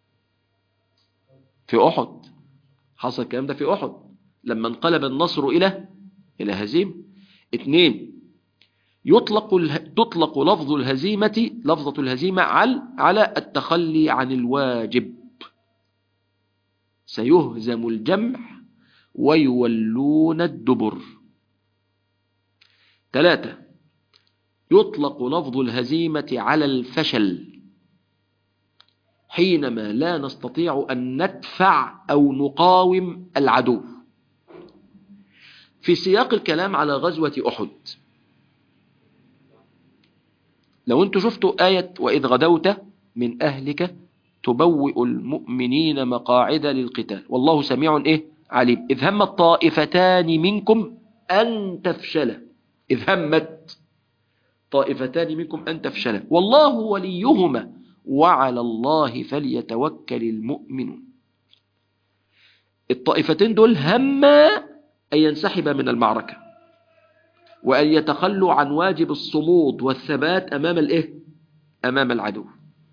في أحد حصل الكلام ده في أحد لما انقلب النصر إلى إلى هزيمة اثنين يطلق اله... تطلق لفظ الهزيمة لفظة الهزيمة على على التخلي عن الواجب سيهزم الجمع ويولون الدبر ثلاثة يطلق لفظ الهزيمة على الفشل حينما لا نستطيع أن ندفع أو نقاوم العدو في سياق الكلام على غزوة أحد لو انتوا شفتوا آية وإذ غدوت من أهلك تبوئ المؤمنين مقاعد للقتال والله سميع إيه عليم إذ همت طائفتان منكم أن تفشل إذ همت طائفتان منكم أن تفشل والله وليهما وعلى الله فليتوكل المؤمنون الطائفتين دول هما أن ينسحب من المعركة وأن يتخلوا عن واجب الصمود والثبات أمام الإيه؟ أمام العدو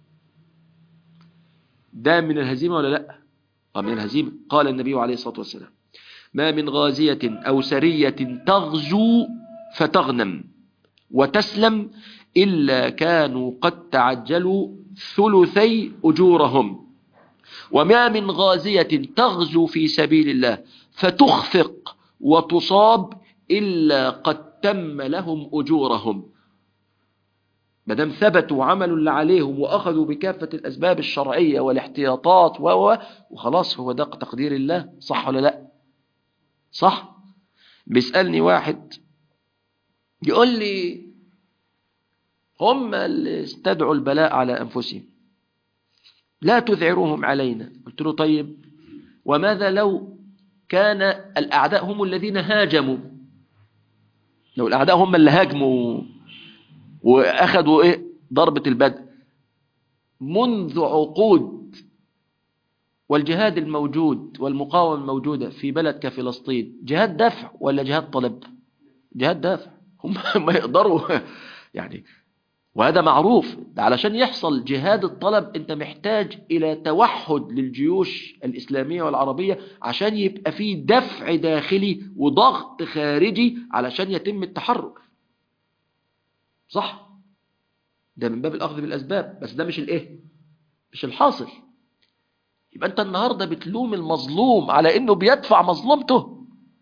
ده من الهزيمة ولا لا آه من الهزيمة قال النبي عليه الصلاة والسلام ما من غازية أو سرية تغزو فتغنم وتسلم إلا كانوا قد تعجلوا ثلثي أجورهم وما من غازية تغزو في سبيل الله فتخفق وتصاب إلا قد تم لهم أجورهم مدام ثبتوا وعملوا اللي عليهم وأخذوا بكافة الأسباب الشرعية والاحتياطات و وخلاص هو ده تقدير الله صح ولا لا صح بيسألني واحد يقول لي هم اللي استدعوا البلاء على أنفسهم لا تذعروهم علينا قلت له طيب وماذا لو كان الأعداء هم الذين هاجموا لو الأعداء هم اللي هاجموا وأخذوا إيه ضربة البدء منذ عقود والجهاد الموجود والمقاومة الموجودة في بلد كفلسطين جهاد دفع ولا جهاد طلب جهاد دافع هم ما يقدروا يعني وهذا معروف علشان يحصل جهاد الطلب انت محتاج الى توحد للجيوش الاسلامية والعربية عشان يبقى فيه دفع داخلي وضغط خارجي علشان يتم التحرك صح ده من باب الاخذ بالاسباب بس ده مش الايه مش الحاصل يبقى انت النهاردة بتلوم المظلوم على انه بيدفع مظلومته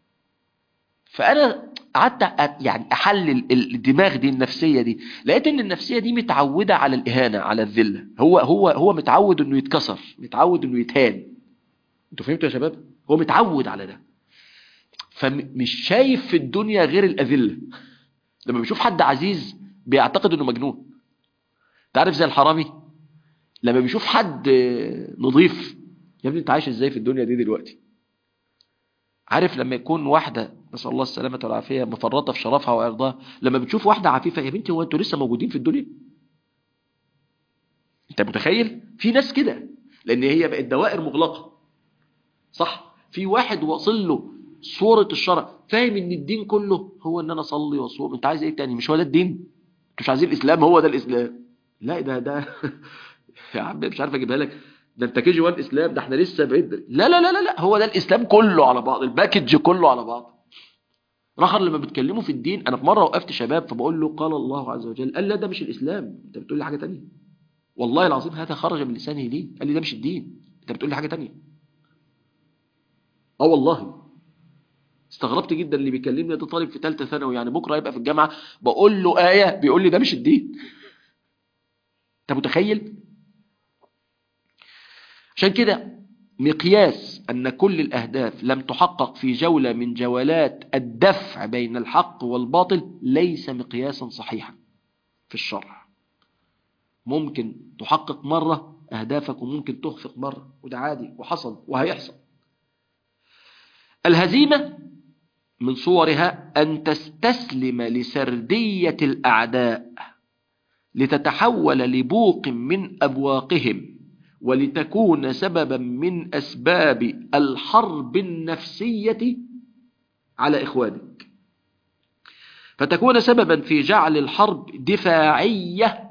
فانا قعدت يعني احلل الدماغ دي النفسيه دي لقيت ان النفسيه دي متعوده على الاهانه على الذله هو هو هو متعود انه يتكسر متعود انه يتهان انتوا فهمتوا يا شباب هو متعود على ده فمش شايف في الدنيا غير الاذله لما بيشوف حد عزيز بيعتقد انه مجنون تعرف زي الحرامي لما بيشوف حد نظيف يا ابني انت عايش ازاي في الدنيا دي دلوقتي عارف لما يكون واحدة نسأل الله السلامة والعافية مفرطة في شرفها وإرضاها لما بتشوف واحدة عفيفة يا بنتي هو أنتوا لسه موجودين في الدنيا انت متخيل في ناس كده لان هي بقت دوائر مغلقه صح في واحد واصل له صورة الشرع فاهم ان الدين كله هو ان انا اصلي واصوم انت عايز ايه تاني مش هو ده الدين انتوا مش عايزين الاسلام هو ده الاسلام لا ده ده يا عم مش عارف اجيبها لك ده انت كي جي 1 اسلام ده احنا لسه بعيد لا لا لا لا لا هو ده الاسلام كله على بعض الباكج كله على بعض رخر لما بيتكلموا في الدين انا في مره وقفت شباب فبقول له قال الله عز وجل قال لا ده مش الاسلام انت بتقول لي حاجه تانية والله العظيم هذا خرج من لسانه ليه قال لي ده مش الدين انت بتقول لي حاجه تانية اه والله استغربت جدا اللي بيكلمني ده طالب في ثالثه ثانوي يعني بكره هيبقى في الجامعه بقول له ايه بيقول لي ده مش الدين انت متخيل عشان كده مقياس أن كل الأهداف لم تحقق في جولة من جولات الدفع بين الحق والباطل ليس مقياسا صحيحا في الشرع ممكن تحقق مرة أهدافك وممكن تخفق مرة وده عادي وحصل وهيحصل الهزيمة من صورها أن تستسلم لسردية الأعداء لتتحول لبوق من أبواقهم ولتكون سببا من أسباب الحرب النفسية على إخوانك فتكون سببا في جعل الحرب دفاعية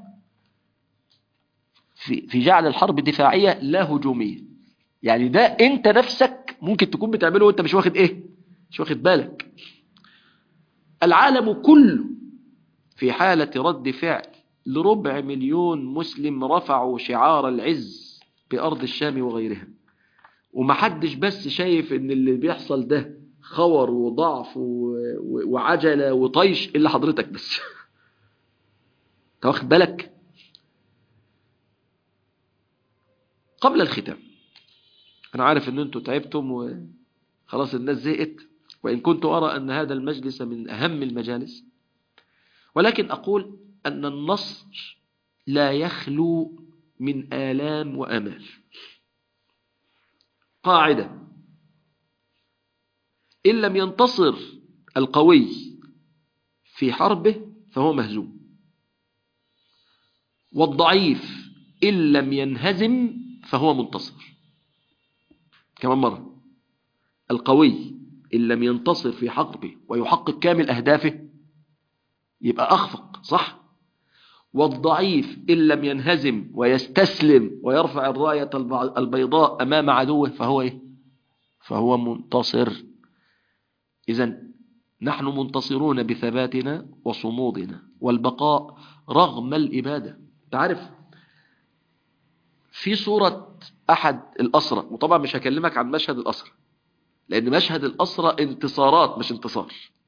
في, في جعل الحرب دفاعية لا هجومية يعني ده انت نفسك ممكن تكون بتعمله وانت مش واخد ايه مش واخد بالك العالم كله في حالة رد فعل لربع مليون مسلم رفعوا شعار العز بأرض الشام وغيرها ومحدش بس شايف ان اللي بيحصل ده خور وضعف و... وعجلة وطيش إلا حضرتك بس انت واخد بالك قبل الختام أنا عارف أن أنتوا تعبتم وخلاص الناس زهقت وإن كنت أرى أن هذا المجلس من أهم المجالس ولكن أقول أن النصر لا يخلو من آلام وأمال قاعدة إن لم ينتصر القوي في حربه فهو مهزوم والضعيف إن لم ينهزم فهو منتصر كمان مرة القوي إن لم ينتصر في حربه ويحقق كامل أهدافه يبقى أخفق صح والضعيف إن لم ينهزم ويستسلم ويرفع الراية البيضاء أمام عدوه فهو إيه؟ فهو منتصر إذا نحن منتصرون بثباتنا وصمودنا والبقاء رغم الإبادة تعرف في صورة أحد الأسرة وطبعا مش هكلمك عن مشهد الأسرة لأن مشهد الأسرة انتصارات مش انتصار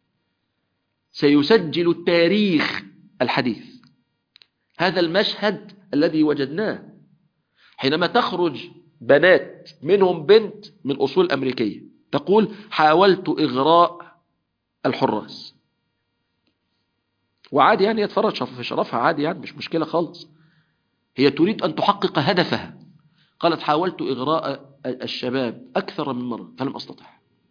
سيسجل التاريخ الحديث هذا المشهد الذي وجدناه حينما تخرج بنات منهم بنت من أصول أمريكية تقول حاولت إغراء الحراس وعادي يعني يتفرج في شرفها عادي يعني مش مشكلة خالص هي تريد أن تحقق هدفها قالت حاولت إغراء الشباب أكثر من مرة فلم أستطع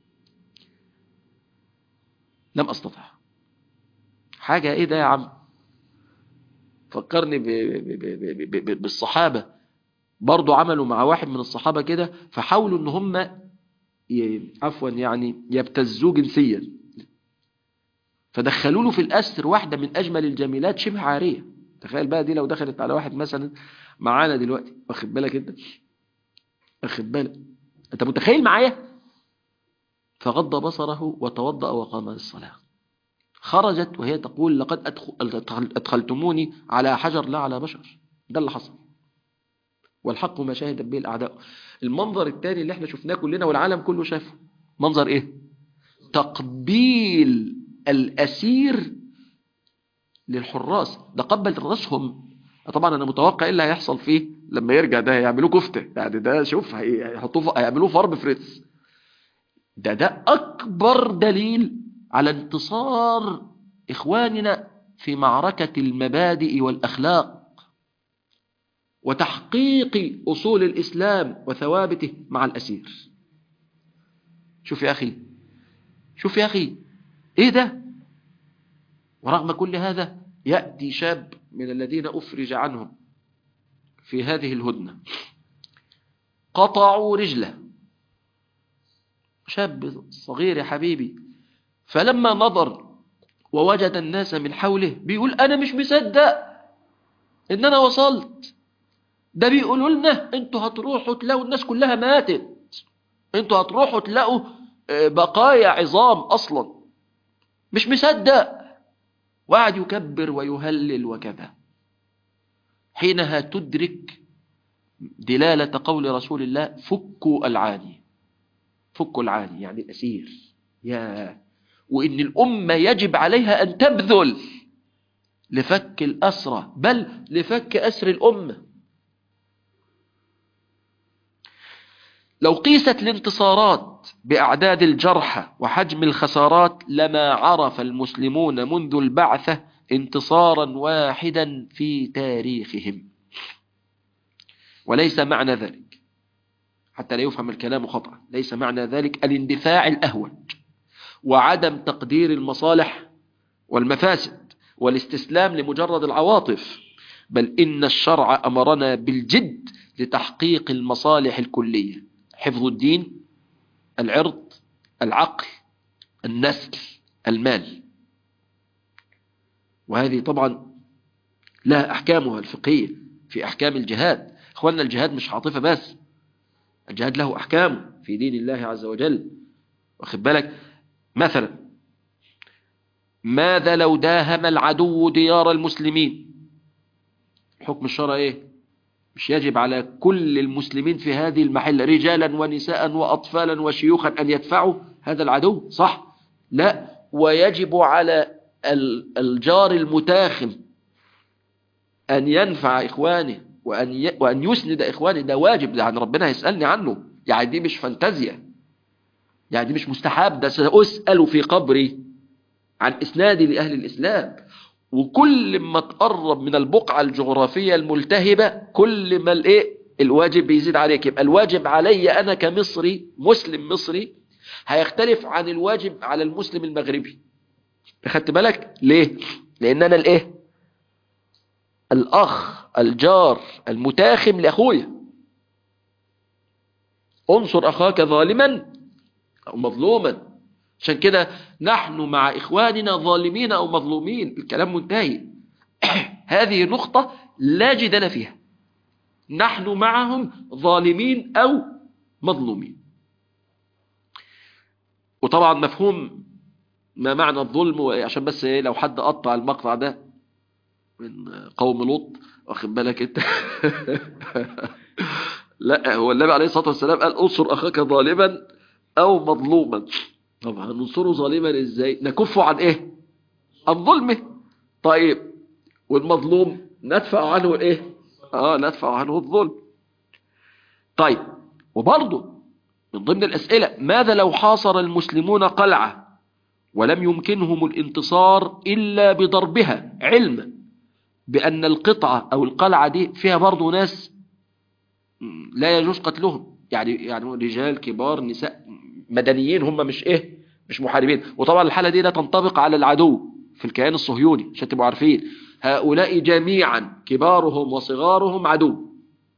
لم أستطع حاجة إيه ده يا عم فكرني ب ب ب بالصحابة برضو عملوا مع واحد من الصحابة كده فحاولوا ان هم عفوا يعني يبتزوه جنسيا فدخلوا له في الأسر واحدة من أجمل الجميلات شبه عارية تخيل بقى دي لو دخلت على واحد مثلا معانا دلوقتي واخد بالك انت واخد بالك انت متخيل معايا فغض بصره وتوضأ وقام للصلاة خرجت وهي تقول لقد أدخل أدخلتموني على حجر لا على بشر ده اللي حصل والحق ما شهدت به الأعداء المنظر الثاني اللي احنا شفناه كلنا والعالم كله شافه منظر ايه تقبيل الأسير للحراس ده قبل راسهم طبعا انا متوقع ايه اللي هيحصل فيه لما يرجع ده هيعملوه كفته يعني ده شوف هيحطوه هيعملوه فرب فريتز ده ده اكبر دليل على انتصار اخواننا في معركة المبادئ والاخلاق وتحقيق اصول الاسلام وثوابته مع الاسير شوف يا اخي شوف يا اخي ايه ده ورغم كل هذا يأتي شاب من الذين أفرج عنهم في هذه الهدنة قطعوا رجله شاب صغير يا حبيبي فلما نظر ووجد الناس من حوله بيقول أنا مش مصدق إن أنا وصلت ده بيقولوا لنا انتوا هتروحوا تلاقوا الناس كلها ماتت انتوا هتروحوا تلاقوا بقايا عظام أصلا مش مصدق وقعد يكبر ويهلل وكذا حينها تدرك دلالة قول رسول الله فكوا العاني فكوا العاني يعني الأسير يا وإن الأمة يجب عليها أن تبذل لفك الأسرة بل لفك أسر الأمة لو قيست الانتصارات بأعداد الجرحى وحجم الخسارات لما عرف المسلمون منذ البعثة انتصارا واحدا في تاريخهم وليس معنى ذلك حتى لا يفهم الكلام خطأ ليس معنى ذلك الاندفاع الأهوج وعدم تقدير المصالح والمفاسد والاستسلام لمجرد العواطف بل إن الشرع أمرنا بالجد لتحقيق المصالح الكلية حفظ الدين العرض العقل النسل المال وهذه طبعا لها أحكامها الفقهية في أحكام الجهاد أخواننا الجهاد مش عاطفة بس الجهاد له أحكام في دين الله عز وجل واخد بالك مثلا ماذا لو داهم العدو ديار المسلمين حكم الشرع ايه مش يجب على كل المسلمين في هذه المحلة رجالا ونساء وأطفالا وشيوخا أن يدفعوا هذا العدو صح لا ويجب على الجار المتاخم أن ينفع إخوانه وأن, ي... وأن يسند إخوانه ده واجب ده عن ربنا هيسألني عنه يعني دي مش فانتازيا يعني دي مش مستحب ده سأسأل في قبري عن إسنادي لأهل الإسلام وكل ما تقرب من البقعة الجغرافية الملتهبة كل ما الايه الواجب بيزيد عليك يبقى الواجب علي أنا كمصري مسلم مصري هيختلف عن الواجب على المسلم المغربي أخدت بالك ليه لأن أنا الايه الأخ الجار المتاخم لأخويا انصر أخاك ظالما أو مظلوما عشان كده نحن مع إخواننا ظالمين أو مظلومين الكلام منتهي هذه نقطة لا جدل فيها نحن معهم ظالمين أو مظلومين وطبعا مفهوم ما معنى الظلم عشان بس لو حد قطع المقطع ده من قوم لوط واخد بالك انت لا هو النبي عليه الصلاة والسلام قال انصر أخاك ظالما أو مظلوما طب هننصره ظالما ازاي نكفه عن ايه عن ظلمه طيب والمظلوم ندفع عنه ايه اه ندفع عنه الظلم طيب وبرضه من ضمن الأسئلة ماذا لو حاصر المسلمون قلعة ولم يمكنهم الانتصار إلا بضربها علما بأن القطعة أو القلعة دي فيها برضه ناس لا يجوز قتلهم يعني يعني رجال كبار نساء مدنيين هم مش ايه مش محاربين وطبعا الحالة دي لا تنطبق على العدو في الكيان الصهيوني عشان تبقوا عارفين هؤلاء جميعا كبارهم وصغارهم عدو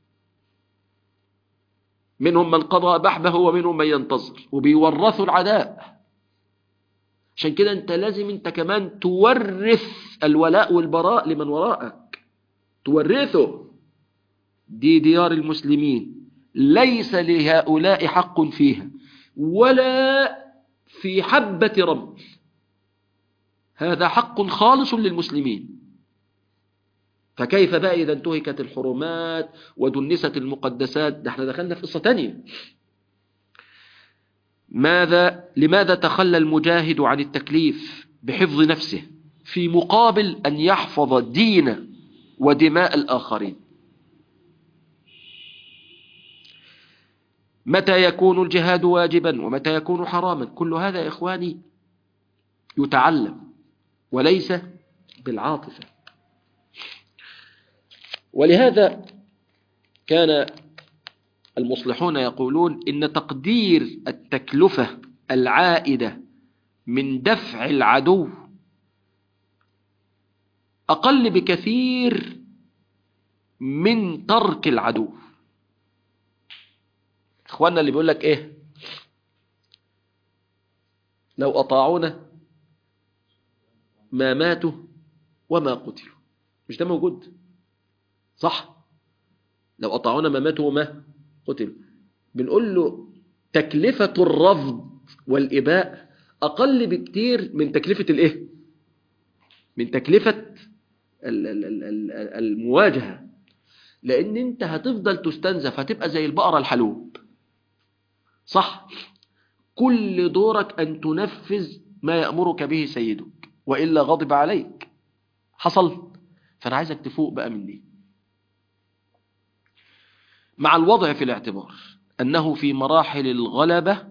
منهم من قضى بحبه ومنهم من ينتظر وبيورثوا العداء عشان كده انت لازم انت كمان تورث الولاء والبراء لمن وراءك تورثه دي ديار المسلمين ليس لهؤلاء حق فيها ولا في حبة رمل هذا حق خالص للمسلمين فكيف بقى إذا انتهكت الحرمات ودنست المقدسات ده احنا دخلنا في قصة تانية ماذا لماذا تخلى المجاهد عن التكليف بحفظ نفسه في مقابل أن يحفظ دين ودماء الآخرين متى يكون الجهاد واجبا ومتى يكون حراما كل هذا يا إخواني يتعلم وليس بالعاطفة ولهذا كان المصلحون يقولون إن تقدير التكلفة العائدة من دفع العدو أقل بكثير من ترك العدو اخواننا اللي بيقول لك ايه لو اطاعونا ما ماتوا وما قتلوا مش ده موجود صح لو اطاعونا ما ماتوا وما قتلوا بنقول له تكلفة الرفض والإباء أقل بكتير من تكلفة الإيه؟ من تكلفة ال- ال- ال- ال- المواجهة لأن أنت هتفضل تستنزف هتبقى زي البقرة الحلوب صح كل دورك أن تنفذ ما يأمرك به سيدك وإلا غضب عليك حصل فأنا عايزك تفوق بقى من دي مع الوضع في الاعتبار أنه في مراحل الغلبة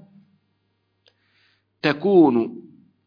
تكون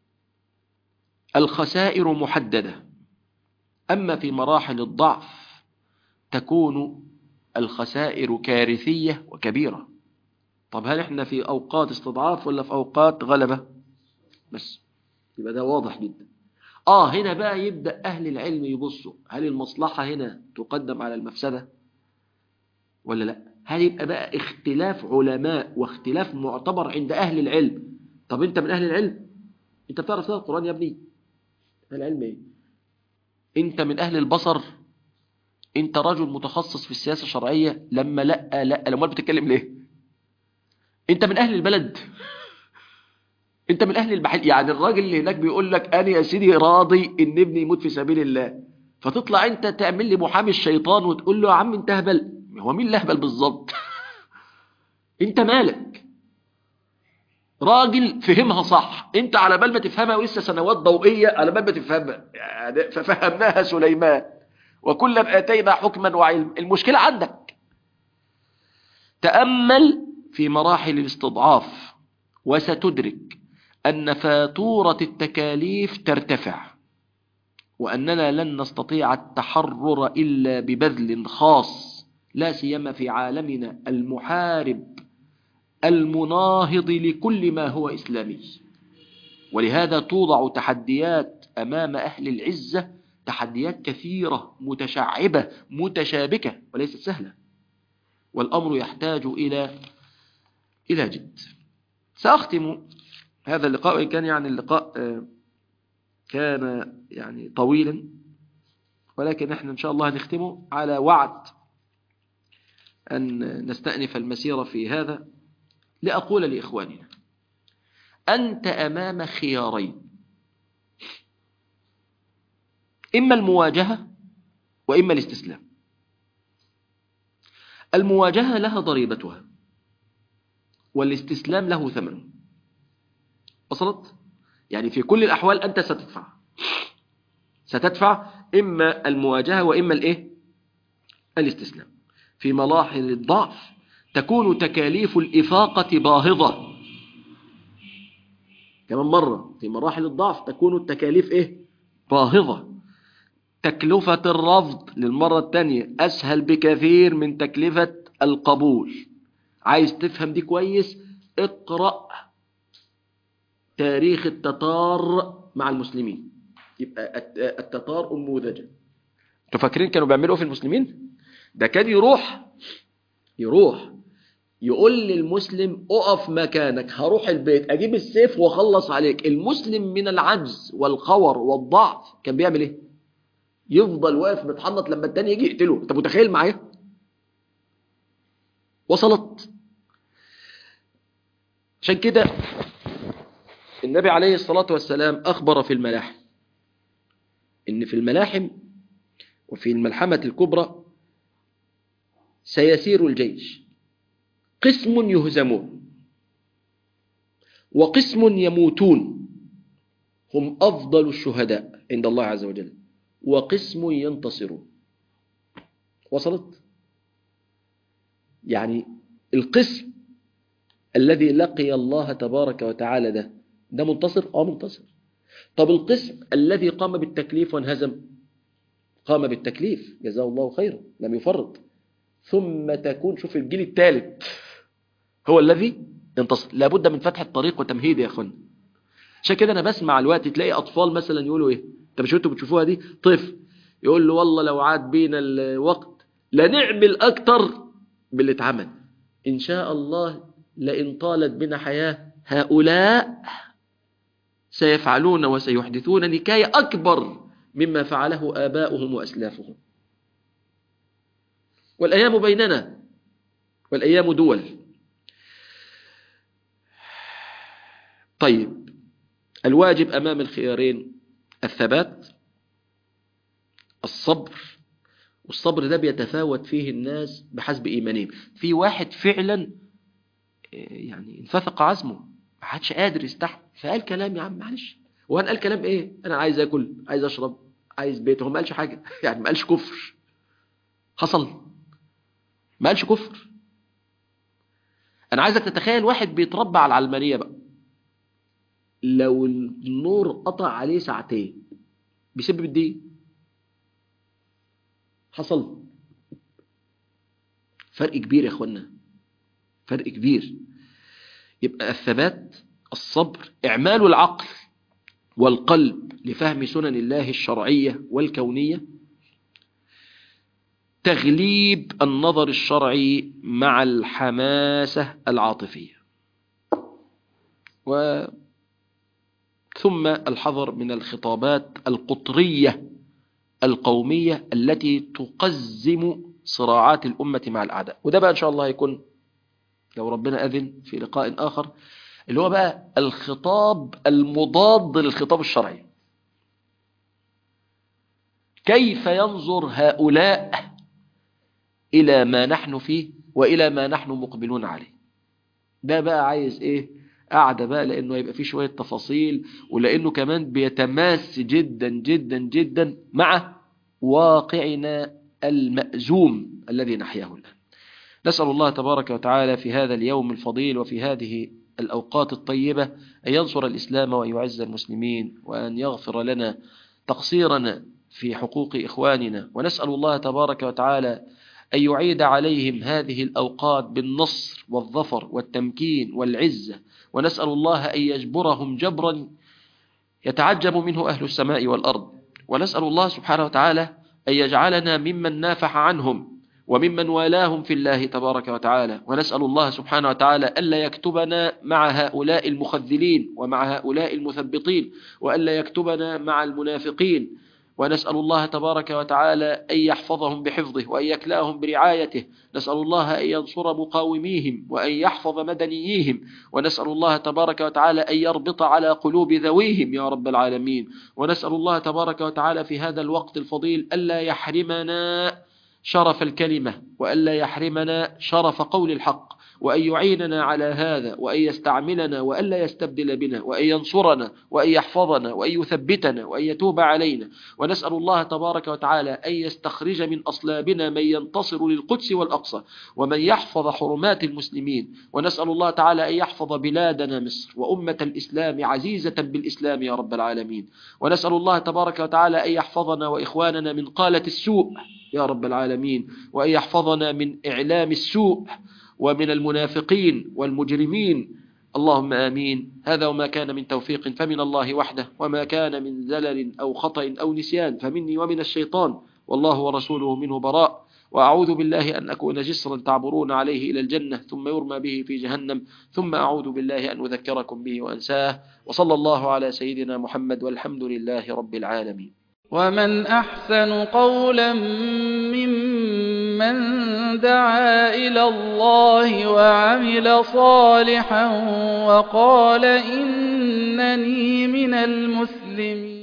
الخسائر محددة أما في مراحل الضعف تكون الخسائر كارثية وكبيرة طب هل احنا في أوقات استضعاف ولا في أوقات غلبة بس يبقى ده واضح جدا آه هنا بقى يبدأ أهل العلم يبصوا هل المصلحة هنا تقدم على المفسدة ولا لا هل يبقى بقى اختلاف علماء واختلاف معتبر عند أهل العلم طب أنت من أهل العلم أنت بتعرف تقرأ القرآن يا ابني أهل العلم إيه أنت من أهل البصر أنت رجل متخصص في السياسة الشرعية لما لا لا لما بتتكلم ليه أنت من أهل البلد أنت من أهل المحل يعني الراجل اللي هناك بيقول لك أنا يا سيدي راضي إن ابني يموت في سبيل الله فتطلع أنت تعمل لي محامي الشيطان وتقول له يا عم أنت هبل هو مين اللي اهبل بالظبط انت مالك راجل فهمها صح انت على بال ما تفهمها ولسه سنوات ضوئيه على بال ما تفهمها يعني ففهمناها سليمان وكلا اتينا حكما وعلما المشكله عندك تامل في مراحل الاستضعاف وستدرك ان فاتوره التكاليف ترتفع واننا لن نستطيع التحرر الا ببذل خاص لا سيما في عالمنا المحارب المناهض لكل ما هو إسلامي ولهذا توضع تحديات أمام أهل العزة تحديات كثيرة متشعبة متشابكة وليست سهلة والأمر يحتاج إلى إلى جد سأختم هذا اللقاء وإن كان يعني اللقاء كان يعني طويلا ولكن احنا إن شاء الله هنختمه على وعد أن نستأنف المسيرة في هذا لأقول لإخواننا أنت أمام خيارين إما المواجهة وإما الاستسلام المواجهة لها ضريبتها والاستسلام له ثمن وصلت؟ يعني في كل الأحوال أنت ستدفع ستدفع إما المواجهة وإما الإيه؟ الاستسلام في مراحل الضعف تكون تكاليف الإفاقة باهظة كمان مرة في مراحل الضعف تكون التكاليف إيه؟ باهظة تكلفة الرفض للمرة الثانية أسهل بكثير من تكلفة القبول عايز تفهم دي كويس اقرأ تاريخ التتار مع المسلمين يبقى التتار أنموذجا انتوا فاكرين كانوا بيعملوا في المسلمين ده كان يروح يروح يقول للمسلم اقف مكانك هروح البيت اجيب السيف واخلص عليك المسلم من العجز والخور والضعف كان بيعمل ايه يفضل واقف متحنط لما التاني يجي يقتله انت متخيل معايا وصلت عشان كده النبي عليه الصلاة والسلام أخبر في الملاحم إن في الملاحم وفي الملحمة الكبرى سيسير الجيش قسم يهزمون وقسم يموتون هم أفضل الشهداء عند الله عز وجل وقسم ينتصرون وصلت يعني القسم الذي لقي الله تبارك وتعالى ده ده منتصر اه منتصر طب القسم الذي قام بالتكليف وانهزم قام بالتكليف جزاه الله خيرا لم يفرط ثم تكون شوف الجيل الثالث هو الذي ينتصر لابد من فتح الطريق وتمهيد يا اخوانا عشان كده انا بسمع الوقت تلاقي اطفال مثلا يقولوا ايه انت مش انتوا بتشوفوها دي طفل يقول له والله لو عاد بينا الوقت لا نعمل أكتر باللي اتعمل إن شاء الله لئن طالت بنا حياة هؤلاء سيفعلون وسيحدثون نكاية أكبر مما فعله آباؤهم وأسلافهم والأيام بيننا والأيام دول طيب الواجب أمام الخيارين الثبات الصبر والصبر ده بيتفاوت فيه الناس بحسب إيمانهم في واحد فعلا يعني انفثق عزمه ما حدش قادر يستحمل فقال كلام يا عم معلش هو قال كلام ايه انا عايز اكل عايز اشرب عايز بيت هو ما قالش حاجه يعني ما قالش كفر حصل ما قالش كفر انا عايزك تتخيل واحد بيتربى على العلمانيه بقى لو النور قطع عليه ساعتين بيسبب الدين حصل فرق كبير يا اخوانا فرق كبير يبقى الثبات الصبر اعمال العقل والقلب لفهم سنن الله الشرعيه والكونيه تغليب النظر الشرعي مع الحماسه العاطفيه و ثم الحذر من الخطابات القطريه القوميه التي تقزم صراعات الامه مع الاعداء وده بقى ان شاء الله هيكون لو ربنا اذن في لقاء اخر اللي هو بقى الخطاب المضاد للخطاب الشرعي كيف ينظر هؤلاء إلى ما نحن فيه وإلى ما نحن مقبلون عليه ده بقى عايز إيه قاعدة بقى لأنه هيبقى فيه شوية تفاصيل ولأنه كمان بيتماس جدا جدا جدا مع واقعنا المأزوم الذي نحياه الآن نسأل الله تبارك وتعالى في هذا اليوم الفضيل وفي هذه الأوقات الطيبة أن ينصر الإسلام وأن يعز المسلمين وأن يغفر لنا تقصيرنا في حقوق إخواننا ونسأل الله تبارك وتعالى أن يعيد عليهم هذه الأوقات بالنصر والظفر والتمكين والعزة ونسأل الله أن يجبرهم جبرا يتعجب منه أهل السماء والأرض ونسأل الله سبحانه وتعالى أن يجعلنا ممن نافح عنهم وممن والاهم في الله تبارك وتعالى ونسأل الله سبحانه وتعالى ألا يكتبنا مع هؤلاء المخذلين ومع هؤلاء المثبطين وألا يكتبنا مع المنافقين ونسأل الله تبارك وتعالى أن يحفظهم بحفظه وأن يكلاهم برعايته نسأل الله أن ينصر مقاوميهم وأن يحفظ مدنييهم ونسأل الله تبارك وتعالى أن يربط على قلوب ذويهم يا رب العالمين ونسأل الله تبارك وتعالى في هذا الوقت الفضيل ألا يحرمنا شرف الكلمة وألا يحرمنا شرف قول الحق وأن يعيننا على هذا وأن يستعملنا وألا يستبدل بنا وأن ينصرنا وأن يحفظنا وأن يثبتنا وأن يتوب علينا ونسأل الله تبارك وتعالى أن يستخرج من أصلابنا من ينتصر للقدس والأقصى ومن يحفظ حرمات المسلمين ونسأل الله تعالى أن يحفظ بلادنا مصر وأمة الإسلام عزيزة بالإسلام يا رب العالمين ونسأل الله تبارك وتعالى أن يحفظنا وإخواننا من قالة السوء يا رب العالمين وأن يحفظنا من إعلام السوء ومن المنافقين والمجرمين اللهم آمين هذا وما كان من توفيق فمن الله وحده وما كان من زلل أو خطأ أو نسيان فمني ومن الشيطان والله ورسوله منه براء وأعوذ بالله أن أكون جسرا تعبرون عليه إلى الجنة ثم يرمى به في جهنم ثم أعوذ بالله أن أذكركم به وأنساه وصلى الله على سيدنا محمد والحمد لله رب العالمين ومن أحسن قولا ممن دعا إلى الله وعمل صالحا وقال إنني من المسلمين